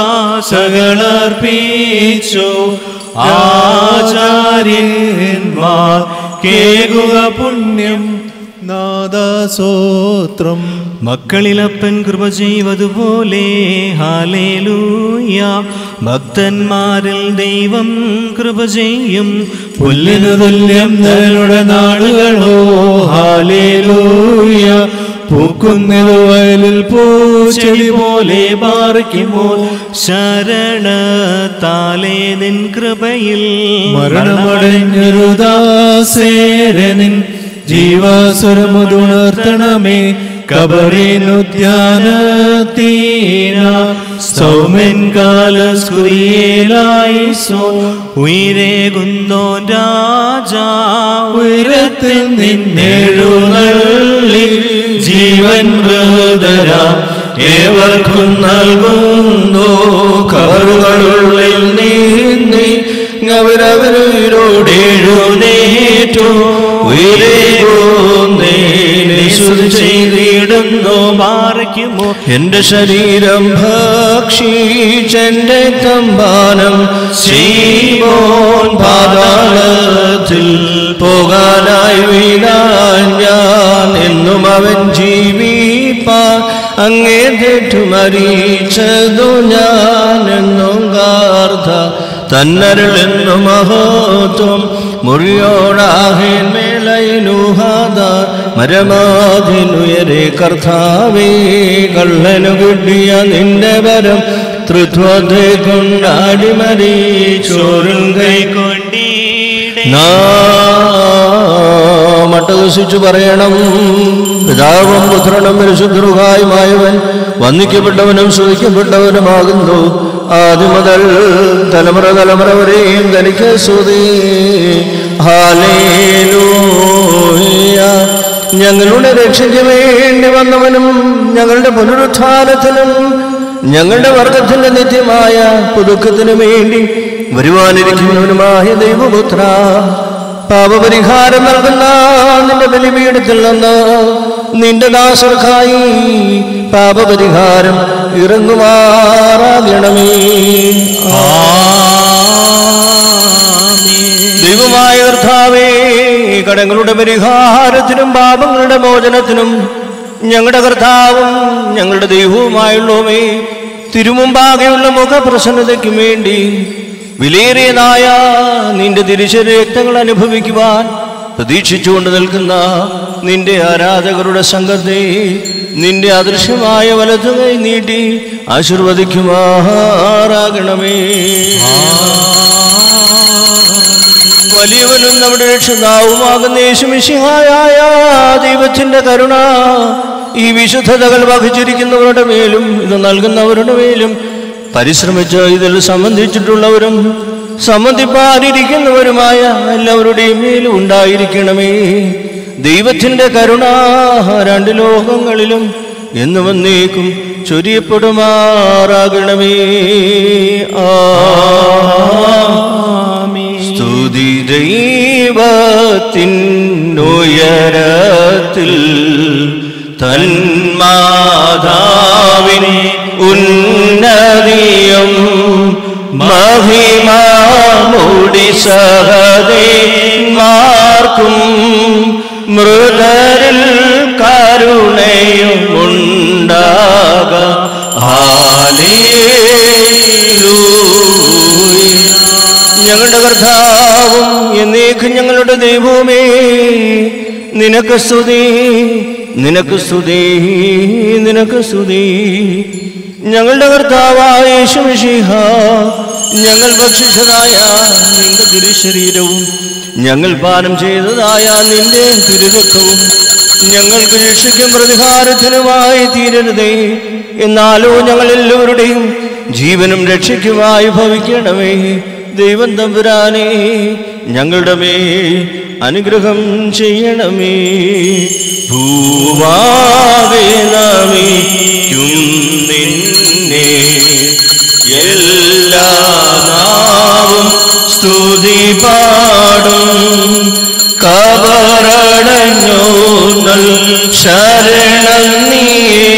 സകളർപ്പിച്ചു ആചാര്യന്മാർ കേകുക പുണ്യം നാദാസോത്രം മക്കളിലപ്പൻ കൃപ ചെയ്വതുപോലെ ഹാലേലൂയ ഭക്തന്മാരിൽ ദൈവം കൃപ ചെയ്യും പുല്ലിനു തുല്യം നരുടെ നാളുകളോ ഹാലേലൂയ പൂക്കുന്നതു വയലിൽ പൂച്ചെടി പോലെ പാറിക്കുമോ ശരണത്താലേ നിൻ കൃപയിൽ മരണമടഞ്ഞൊരു ദാസേരനിൻ ജീവാസുരമുതുണർത്തണമേ കബറിനുദ്യാനത്തീന സൗമൻ കാലസ്കുരിയേലായി സോ ഉയരേകുന്നോൻ രാജാ ഉയരത്തിൽ നിന്നെഴുന്നള്ളി ജീവൻ മൃതര ഏവർക്കും നൽകുന്നു കവറുകളുള്ളിൽ നീന്തി അവരവരോടെഴുന്നേറ്റു ഉയരേകുന്നേശുദ്ധി ചെയ്തിടുന്നു പാറയ്ക്കുമോ എന്റെ ശരീരം ഭക്ഷിച്ചെന്റെ തമ്പാനം ശീമോൻ പാതാളത്തിൽ പോകാനായി വീണാൻ ഞാൻ എന്നും അവൻ ജീവിപ്പാൻ അങ്ങേ തെറ്റു മരിച്ചതു ഞാൻ എന്നും കാർത്ത തന്നരുളെന്നു മഹത്വം മുറിയോടാഹേന്മേലയിലൂഹാദ മരമാതിനുയരെ കർത്താവേ കള്ളനു കിട്ടിയ നിന്റെ വരം തൃത്വത്തെ കൊണ്ടാടി മരിച്ചോരും കൈ കൊണ്ടീടേ മട്ടഹസിച്ചു പറയണം പിതാവും പുത്രനും പരിശുദ്ധരുഹായുമായവൻ വന്ദിക്കപ്പെട്ടവനും സ്തുതിക്കപ്പെട്ടവനുമാകുന്നു ആദ്യം മുതൽ തലമുറ തലമുറ വരെയും തനിക്ക് സ്തുതി ഹാലേലൂയ ഞങ്ങളുടെ രക്ഷയ്ക്ക് വേണ്ടി വന്നവനും ഞങ്ങളുടെ പുനരുത്ഥാനത്തിനും ഞങ്ങളുടെ വർഗത്തിന്റെ നിത്യമായ പുതുക്കത്തിനു വേണ്ടി വരുവാനിരിക്കുന്നവനുമായ ദൈവപുത്ര പാപപരിഹാരം നൽകുന്ന നിന്റെ ബലിപീഠത്തിൽ നിന്ന് നിന്റെ ദാസർക്കായി പാപപരിഹാരം ഇറങ്ങുമാറാകണമേ ദൈവമായ കർത്താവേ കടങ്ങളുടെ പരിഹാരത്തിനും പാപങ്ങളുടെ മോചനത്തിനും ഞങ്ങളുടെ കർത്താവും ഞങ്ങളുടെ ദൈവവുമായുള്ളവേ തിരുമുമ്പാകെയുള്ള മുഖപ്രസന്നതയ്ക്കും വേണ്ടി വിലയേറിയതായ നിന്റെ തിരിച്ചരക്തങ്ങൾ അനുഭവിക്കുവാൻ പ്രതീക്ഷിച്ചുകൊണ്ട് നിൽക്കുന്ന നിന്റെ ആരാധകരുടെ സംഘത്തെ നിന്റെ അദൃശ്യമായ വലതുകൈ നീട്ടി ആശീർവദിക്കുമാറാകണമേ വലിയവനും നമ്മുടെ രക്ഷിതാവുമാകുന്ന യേശുമിശിഹായ ദൈവത്തിന്റെ കരുണ ഈ വിശുദ്ധതകൾ വഹിച്ചിരിക്കുന്നവരുടെ മേലും ഇത് നൽകുന്നവരുടെ മേലും പരിശ്രമിച്ച് ഇതിൽ സംബന്ധിച്ചിട്ടുള്ളവരും സംബന്ധിപ്പാനിരിക്കുന്നവരുമായ എല്ലാവരുടെയും മേലും ഉണ്ടായിരിക്കണമേ ദൈവത്തിന്റെ കരുണ രണ്ട് ലോകങ്ങളിലും എന്ന് വന്നേക്കും ചൊരിയപ്പെടുമാറാകണമേ ആ സ്തുതി ദൈവത്തിനുയരത്തിൽ തന്മാതാവിനെ ഉന്നതിയും മഹിമാമുടി സഹദേ മാർക്കും മൃതരിൽ കരുണയും ഉണ്ടാക ഞങ്ങളുടെ കർത്താവും എന്നേക്കും ഞങ്ങളുടെ ദൈവവുമേ നിനക്ക് സ്തുതി നിനക്ക് സ്തുതി നിനക്ക് സ്തുതി ഞങ്ങളുടെ കർത്താവായ യേശുമിശിഹ ഞങ്ങൾ ഭക്ഷിച്ചതായ നിന്റെ തിരുശരീരവും ഞങ്ങൾ പാനം ചെയ്തതായ നിന്റെ തിരുരക്തവും ഞങ്ങൾക്ക് രക്ഷയ്ക്കും പ്രതികാരത്തിനുമായി തീരരുതേ എന്നാലോ ഞങ്ങൾ എല്ലാവരുടെയും ജീവനും രക്ഷയ്ക്കുമായി ഭവിക്കണമേ ദൈവം തമ്പുരാനെ ഞങ്ങളുടെ മേ അനുഗ്രഹം ചെയ്യണമേ ഭൂവാകെ നമിക്കും നിന്നെ എല്ലാ നാവും സ്തുതി പാടും കബറടഞ്ഞോ നൽ ശരണം നീ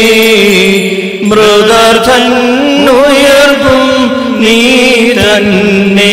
മൃദർഥന്നുയർപ്പും നീ തന്നെ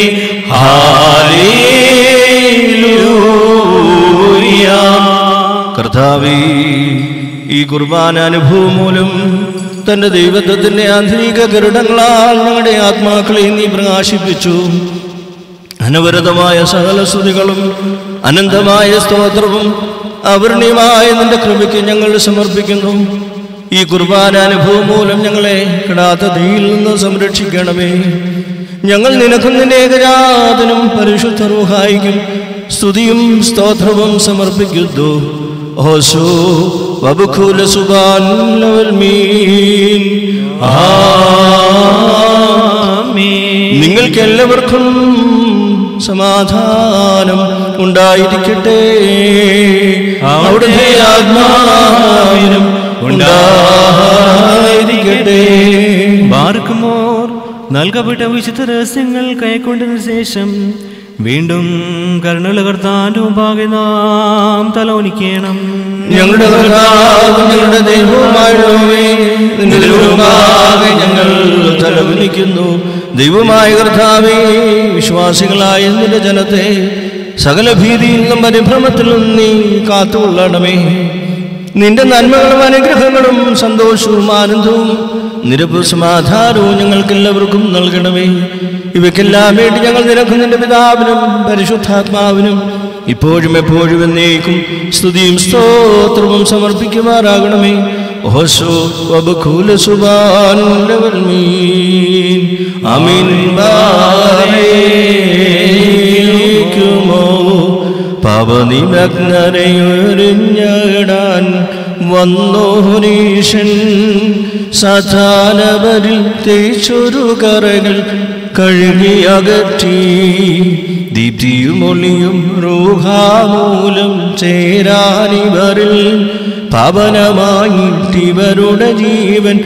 ഹാലേലൂയ കർത്താവേ ഈ കുർബാന അനുഭവം മൂലം തന്റെ ദൈവത്വത്തിന്റെ ആന്തരിക കരുടങ്ങളാൽ ഞങ്ങളുടെ ആത്മാക്കളെ നീ പ്രകാശിപ്പിച്ചു അനവരതമായ സകല സ്തുതികളും അനന്തമായ സ്തോത്രവും അവർണ്യമായ നിന്റെ കൃപയ്ക്ക് ഞങ്ങൾ സമർപ്പിക്കുന്നു ഈ കുർബാന അനുഭവം മൂലം ഞങ്ങളെ കിടാത്ത തീയിൽ നിന്ന് സംരക്ഷിക്കണമേ ഞങ്ങൾ നിനക്കും നിന്റെ ഏകജാതനും പരിശുദ്ധ റൂഹായിക്കും സ്തുതിയും സ്തോത്രവും സമർപ്പിക്കുന്നു ഓശോ വബുഖുല സുബാൻ ലവൽ മീൻ നിങ്ങൾക്ക് എല്ലാവർക്കും സമാധാനം ഉണ്ടായിരിക്കട്ടെ അവിടുത്തെ ആത്മാവിനും ഉണ്ടായിരിക്കട്ടെ ബാർക്കുമോർ നൽകപ്പെട്ട വിശുദ്ധ രഹസ്യങ്ങൾ കൈക്കൊണ്ടതിനു ശേഷം വീണ്ടും കരുണയുള്ള കർത്താൻ്റെ മുമ്പാകെ നാം തലോനിക്കണം ഞങ്ങളുടെ കർത്താവ് ഞങ്ങളുടെ ദൈവവുമായുള്ളവേ നിന്റെ ദൈവമാകെ ഞങ്ങൾ തലവിളിക്കുന്നു ദൈവമായ കർത്താവേ വിശ്വാസികളായ നിന്റെ ജനത്തെ സകല ഭീതിയിൽ നിന്നും പരിഭ്രമത്തിൽ നിന്നും നീ കാത്തുകൊള്ളണമേ നിന്റെ നന്മകളും അനുഗ്രഹങ്ങളും സന്തോഷവും ആനന്ദവും നിരപ്പ് സമാധാനവും ഞങ്ങൾക്ക് എല്ലാവർക്കും നൽകണമേ ഇവയ്ക്കെല്ലാം വേണ്ടി ഞങ്ങൾ നിനക്കും നിന്റെ പിതാവിനും പരിശുദ്ധാത്മാവിനും ഇപ്പോഴും എപ്പോഴും എന്നേക്കും സ്തുതിയും സ്തോത്രവും സമർപ്പിക്കുമാറാകണമേ ഓശോ വബഖൂല സുബാൻ ലവൽ മീൻ അമീൻ ബാരേക്കുമോ പാപനിമഗ്നരയൊരിഞ്ഞടാൻ വന്നോരീശൻ സധാനവരിൽ തേച്ചൊരു കറകൾ കഴുകിയകറ്റി ദീപ്തിയുമൊളിയും റൂഹാമൂലം ചേരാനിവരിൽ പവനമായിട്ടിവരുടെ ജീവൻ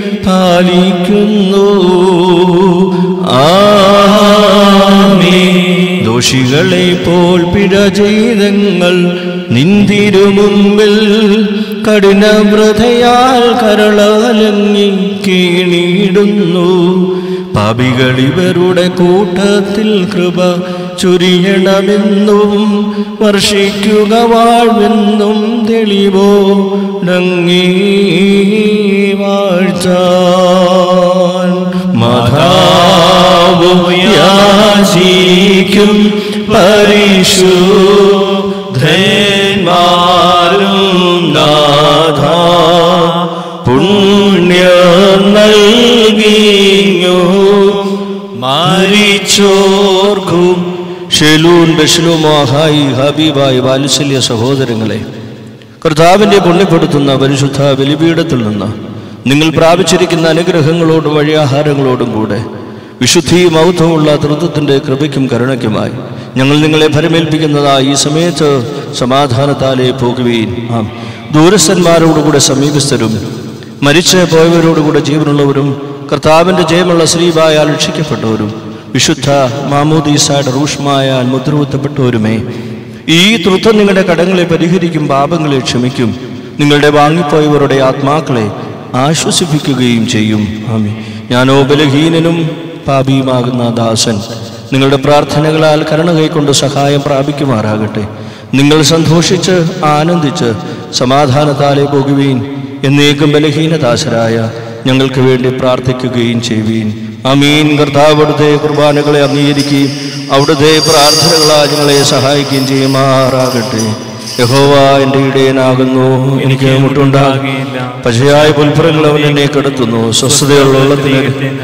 പാലിക്കുന്നു ആമേ ദോഷികളെ പോൽ പിഴ ചെയ്തങ്ങൾ നിന്തിരു മുമ്പിൽ കഠിന വ്രതയാൽ കരളലങ്ങി കീണിടുന്നു പാപികൾ ഇവരുടെ കൂട്ടത്തിൽ കൃപ ചുരിയണമെന്നും വർഷിക്കുക വാഴ്വെന്നും തെളിവോ നങ്ങി വാഴ്ത്താൻ മാതാവും യാചിക്കും പരിശുദ്ധന്മാരും നാഥ പുണ്യം നൽകിയോ മാരിച്ചോർക്കും ഷെലൂൻ ബഷലുമാഹായി ഹബീബായി വാത്സല്യ സഹോദരങ്ങളെ കർത്താവിൻ്റെ പുണ്യപ്പെടുത്തുന്ന പരിശുദ്ധ ബലിപീഠത്തിൽ നിന്ന് നിങ്ങൾ പ്രാപിച്ചിരിക്കുന്ന അനുഗ്രഹങ്ങളോടും വഴിയാഹാരങ്ങളോടും കൂടെ വിശുദ്ധി മൗത്വമുള്ള തൃത്വത്തിൻ്റെ കൃപയ്ക്കും കരുണയ്ക്കുമായി ഞങ്ങൾ നിങ്ങളെ ഭരമേൽപ്പിക്കുന്നതായി ഈ സമയത്ത് സമാധാനത്താലെ പോകുകയും ആം ദൂരസ്ഥന്മാരോടുകൂടെ സമീപസ്ഥരും മരിച്ചു പോയവരോടുകൂടെ ജീവനുള്ളവരും കർത്താവിൻ്റെ ജയമുള്ള ശ്രീവായാൽ രക്ഷിക്കപ്പെട്ടവരും വിശുദ്ധ മാമോദീസായുടെ റൂഷ്മായാൽ മുദ്രകുത്തപ്പെട്ടവരുമേ ഈ തൃത്വം നിങ്ങളുടെ കടങ്ങളെ പരിഹരിക്കും പാപങ്ങളെ ക്ഷമിക്കും നിങ്ങളുടെ വാങ്ങിപ്പോയവരുടെ ആത്മാക്കളെ ആശ്വസിപ്പിക്കുകയും ചെയ്യും ആമി ഞാനോ ബലഹീനനും പാപിയുമാകുന്ന ദാസൻ നിങ്ങളുടെ പ്രാർത്ഥനകളാൽ കരുണ കൈക്കൊണ്ട് സഹായം പ്രാപിക്കുമാറാകട്ടെ നിങ്ങൾ സന്തോഷിച്ച് ആനന്ദിച്ച് സമാധാനത്താലെ പോകുകയും എന്നേക്കും ബലഹീനദാസരായ ഞങ്ങൾക്ക് വേണ്ടി പ്രാർത്ഥിക്കുകയും ചെയ്യുവീൻ അമീൻ കർത്താവ് അവിടുത്തെ കുർബാനകളെ അംഗീകരിക്കുകയും അവിടുത്തെ പ്രാർത്ഥനകളാൽ ഞങ്ങളെ സഹായിക്കുകയും ചെയ്യുമാറാകട്ടെ യഹോവ എൻ്റെ ഇടയനാകുന്നു എനിക്ക് മുട്ടുണ്ടാകുകയില്ല പശയായ പുൽപ്പുറങ്ങൾ അവൻ എന്നെ കെടുത്തുന്നു സ്വസ്ഥതയുള്ള വെള്ളത്തിന്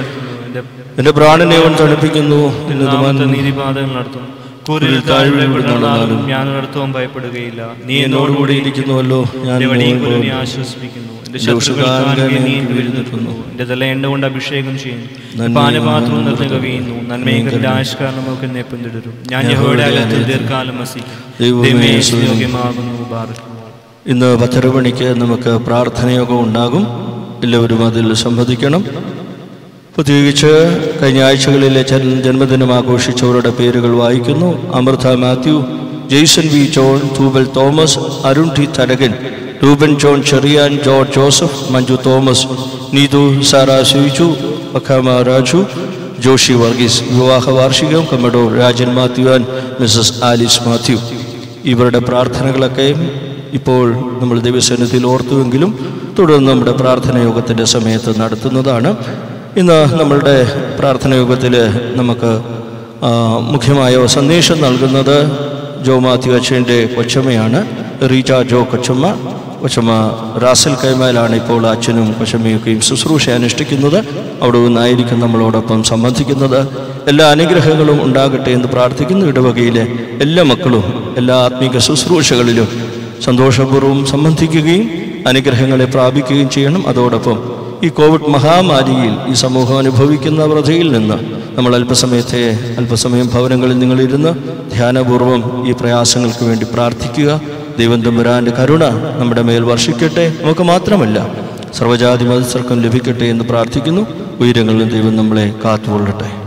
എന്റെ പ്രാണനെ അവൻ തണുപ്പിക്കുന്നു എന്നത് നീതിപാതകൾ നടത്തും കൂരിൽ കൂരിൽ താഴ്വര താഴ്വര നടന്നാലും നടന്നാലും ഞാൻ നടത്തുവാൻ ഭയപ്പെടുകയില്ല നീ എന്നോടുകൂടി ഇരിക്കുന്നുവല്ലോ ഞാൻ എന്റെ വടിയും നിന്നോട് കുരുവിനെ ആശ്വസിപ്പിക്കുന്നു എന്റെ എന്റെ ശത്രുക്കൾ ഉഷകാലം കാണുകയും നീ എനിക്ക് വീഴുന്നിരിക്കുന്നു എന്റെ തല എണ്ണ കൊണ്ട് അഭിഷേകം ചെയ്യുന്നു നന്മയും പാനപാത്രവും നന്മയും നിർത്തുക വീഴുന്നു നന്മയും കരുതി ആശുകാരണം നമുക്ക് എന്നെ പിന്തുടരും ഞാൻ യഹോവയുടെ യഹോയുടെ അകത്ത് ആലയത്തിൽ ദീർഘകാലം വസിക്കും ദൈവമേ, ദൈവമേ, സ്തുതി. യോഗ്യമാകുന്നു ബാറക്കുമോ ഇന്ന് പത്തര മണിക്ക് നമുക്ക് പ്രാർത്ഥനയോഗം ഉണ്ടാകും എല്ലാവരും അതിൽ സംബന്ധിക്കണം പ്രത്യേകിച്ച് കഴിഞ്ഞ ആഴ്ചകളിലെ ജൻ- ജന്മദിനം ആഘോഷിച്ചവരുടെ പേരുകൾ വായിക്കുന്നു അമൃത മാത്യു ജെയ്സൺ വി ജോൺ തൂബൽ തോമസ് അരുൺ ടി തരകൻ രൂപൻ ജോൺ ചെറിയാൻ ജോർജ് ജോസഫ് മഞ്ജു തോമസ് നീതു സാറ സുയിച്ചു അഖാമ രാജു ജോഷി വർഗീസ് വിവാഹ വാർഷികം commodore Rajan Mathew and Mrs Alice Mathew ഇവരുടെ പ്രാർത്ഥനകളൊക്കെ ഇപ്പോൾ നമ്മൾ ദൈവസന്നിധിയിൽ ഓർത്തുവെങ്കിലും തുടർന്ന് നമ്മുടെ പ്രാർത്ഥന യോഗത്തിൻ്റെ സമയത്ത് നടത്തുന്നതാണ് ഇന്ന് നമ്മളുടെ പ്രാർത്ഥന യോഗത്തിൽ നമുക്ക് ആ, മുഖ്യമായ സന്ദേശം നൽകുന്നത് ജോ മാത്യു അച്ഛൻ്റെ കൊച്ചമ്മയാണ് റീജ ജോ കൊച്ചമ്മ കൊച്ചമ്മ റാസൽ കൈമയിലാണ് ഇപ്പോൾ അച്ഛനും കൊച്ചമ്മയൊക്കെയും ശുശ്രൂഷ അനുഷ്ഠിക്കുന്നത് അവിടെ നിന്നായിരിക്കും നമ്മളോടൊപ്പം സംബന്ധിക്കുന്നത് എല്ലാ അനുഗ്രഹങ്ങളും ഉണ്ടാകട്ടെ എന്ന് പ്രാർത്ഥിക്കുന്നു ഇടവകയിലെ എല്ലാ മക്കളും എല്ലാ ആത്മീക ശുശ്രൂഷകളിലും സന്തോഷപൂർവ്വം സംബന്ധിക്കുകയും അനുഗ്രഹങ്ങളെ പ്രാപിക്കുകയും ചെയ്യണം അതോടൊപ്പം ഈ കോവിഡ് മഹാമാരിയിൽ ഈ സമൂഹം അനുഭവിക്കുന്ന വ്രതയിൽ നിന്ന് നമ്മൾ അല്പസമയത്തെ അല്പസമയം ഭവനങ്ങളിൽ നിങ്ങളിരുന്ന് ധ്യാനപൂർവ്വം ഈ പ്രയാസങ്ങൾക്ക് വേണ്ടി പ്രാർത്ഥിക്കുക ദൈവം തമ്പുരാൻ്റെ കരുണ നമ്മുടെ മേൽ വർഷിക്കട്ടെ നമുക്ക് മാത്രമല്ല സർവ്വജാതി മതസ്ഥർക്കും ലഭിക്കട്ടെ എന്ന് പ്രാർത്ഥിക്കുന്നു ഉയരങ്ങളിലും ദൈവം നമ്മളെ കാത്തുകൊള്ളട്ടെ